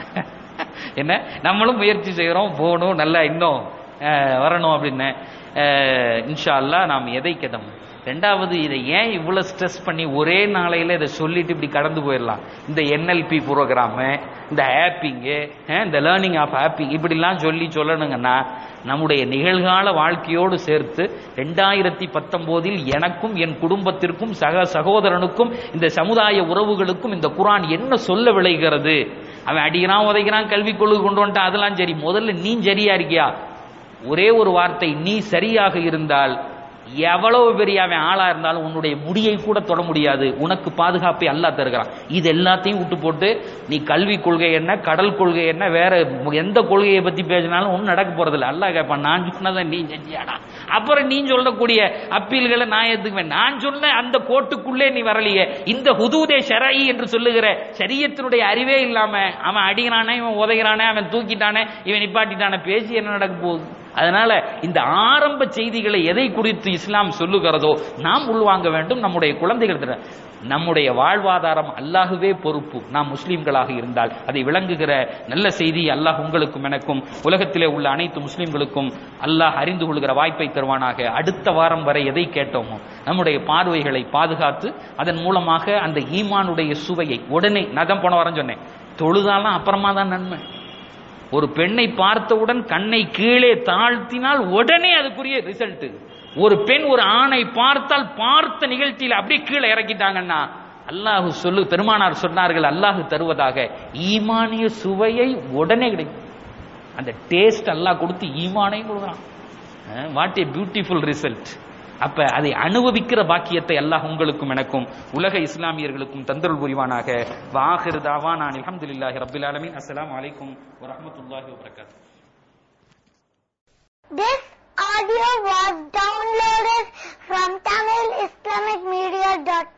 என்ன நம்மளும் முயற்சி செய்கிறோம் போகணும் நல்லா இன்னும் அஹ், வரணும் அப்படின்னு அஹ், இன்ஷா அல்லாஹ் நாம் எதை கிடம் ரெண்டாவது இதை ஏன் இவ்வளவு ஸ்ட்ரெஸ் பண்ணி ஒரே நாளையில இதை சொல்லிட்டு இப்படி கடந்து போயிடலாம் இந்த என்எல்பி ப்ரோக்ராமு இந்த ஹேப்பிங்கு இந்த லேர்னிங் ஆஃப் ஹேப்பிங் இப்படிலாம் சொல்லி சொல்லணுங்கன்னா நம்முடைய நிகழ்கால வாழ்க்கையோடு சேர்த்து ரெண்டாயிரத்தி பத்தொன்பதில் எனக்கும் என் குடும்பத்திற்கும் சக சகோதரனுக்கும் இந்த சமுதாய உறவுகளுக்கும் இந்த குரான் என்ன சொல்ல விளைகிறது அவன் அடிக்கிறான் உதைக்கிறான் கல்வி கொள்கை கொண்டு வந்துட்டான் அதெல்லாம் சரி முதல்ல நீ சரியா இருக்கியா ஒரே ஒரு வார்த்தை நீ சரியாக இருந்தால் எவ்வளவு பெரிய அவன் ஆளா இருந்தாலும் உன்னுடைய முடியை கூட தொட முடியாது உனக்கு பாதுகாப்பை அல்லாஹ் தருகிறான் இது எல்லாத்தையும் விட்டு போட்டு நீ கல்வி கொள்கை என்ன கடல் கொள்கை என்ன வேற எந்த கொள்கையை பத்தி பேசினாலும் ஒன்றும் நடக்க போறதில்ல அல்லாஹ் கேட்பான் நான் சொன்னதை நீ செஞ்சியாடா அப்புறம் நீ சொல்லக்கூடிய அப்பீல்களை நான் ஏத்துக்குவேன் நான் சொன்ன அந்த கோட்டுக்குள்ளே நீ வரலையே இந்த ஹுதூதே ஷரஇ என்று சொல்லுகிற சரியத்தினுடைய அறிவே இல்லாம அவன் அடிக்கிறானே இவன் உதைகிறானே அவன் தூக்கிட்டானே இவன் நிப்பாட்டிட்டானே பேசி என்ன நடக்க போகுது அதனால இந்த ஆரம்ப செய்திகளை எதை குறித்து இஸ்லாம் சொல்லுகிறதோ நாம் உள்வாங்க வேண்டும் நம்முடைய குழந்தைகள் திற- நம்முடைய வாழ்வாதாரம் அல்லாஹுவே பொறுப்பு நாம் முஸ்லிம்களாக இருந்தால் அதை விளங்குகிற நல்ல செய்தி அல்லாஹ் உங்களுக்கும் எனக்கும் உலகத்திலே உள்ள அனைத்து முஸ்லிம்களுக்கும் அல்லாஹ் அறிந்து கொள்கிற வாய்ப்பை தருவானாக அடுத்த வாரம் வரை எதை கேட்டோமோ நம்முடைய பார்வைகளை பாதுகாத்து அதன் மூலமாக அந்த ஈமானுடைய சுவையை உடனே நகம் போன வாரம் சொன்னேன் தொழுதாலாம் அப்புறமா தான் நன்மை ஒரு பெண்ணை பார்த்தவுடன் கண்ணை கீழே தாழ்த்தினால் உடனே அதுக்குரிய ரிசல்ட் ஒரு பெண் ஒரு ஆணை பார்த்தால் பார்த்த நிகழ்ச்சியில் அப்படியே கீழே இறக்கிட்டாங்கன்னா அல்லாஹ் சொல்லு பெருமானார் சொன்னார்கள் அல்லாஹ் தருவதாக ஈமானிய சுவையை உடனே கிடைக்கும் அந்த டேஸ்ட் அல்லாஹ் கொடுத்து ஈமானையும் கொடுக்குறான் வாட் ஏ பியூட்டிஃபுல் ரிசல்ட் அப்ப அதை அனுபவிக்கிற பாக்கியத்தை அல்லாஹ் உங்களுக்கும் எனக்கும் உலக இஸ்லாமியர்களுக்கும் தந்தருள் புரிவானாக வாஹிர் தாவா நான் அல்ஹம்துலில்லாஹி ரப்பில் ஆலமீன் அஸ்ஸலாமு அலைக்கும் வரஹ்மத்துல்லாஹி வபரகாத்துஹு This audio was downloaded from TamilIslamicMedia.com.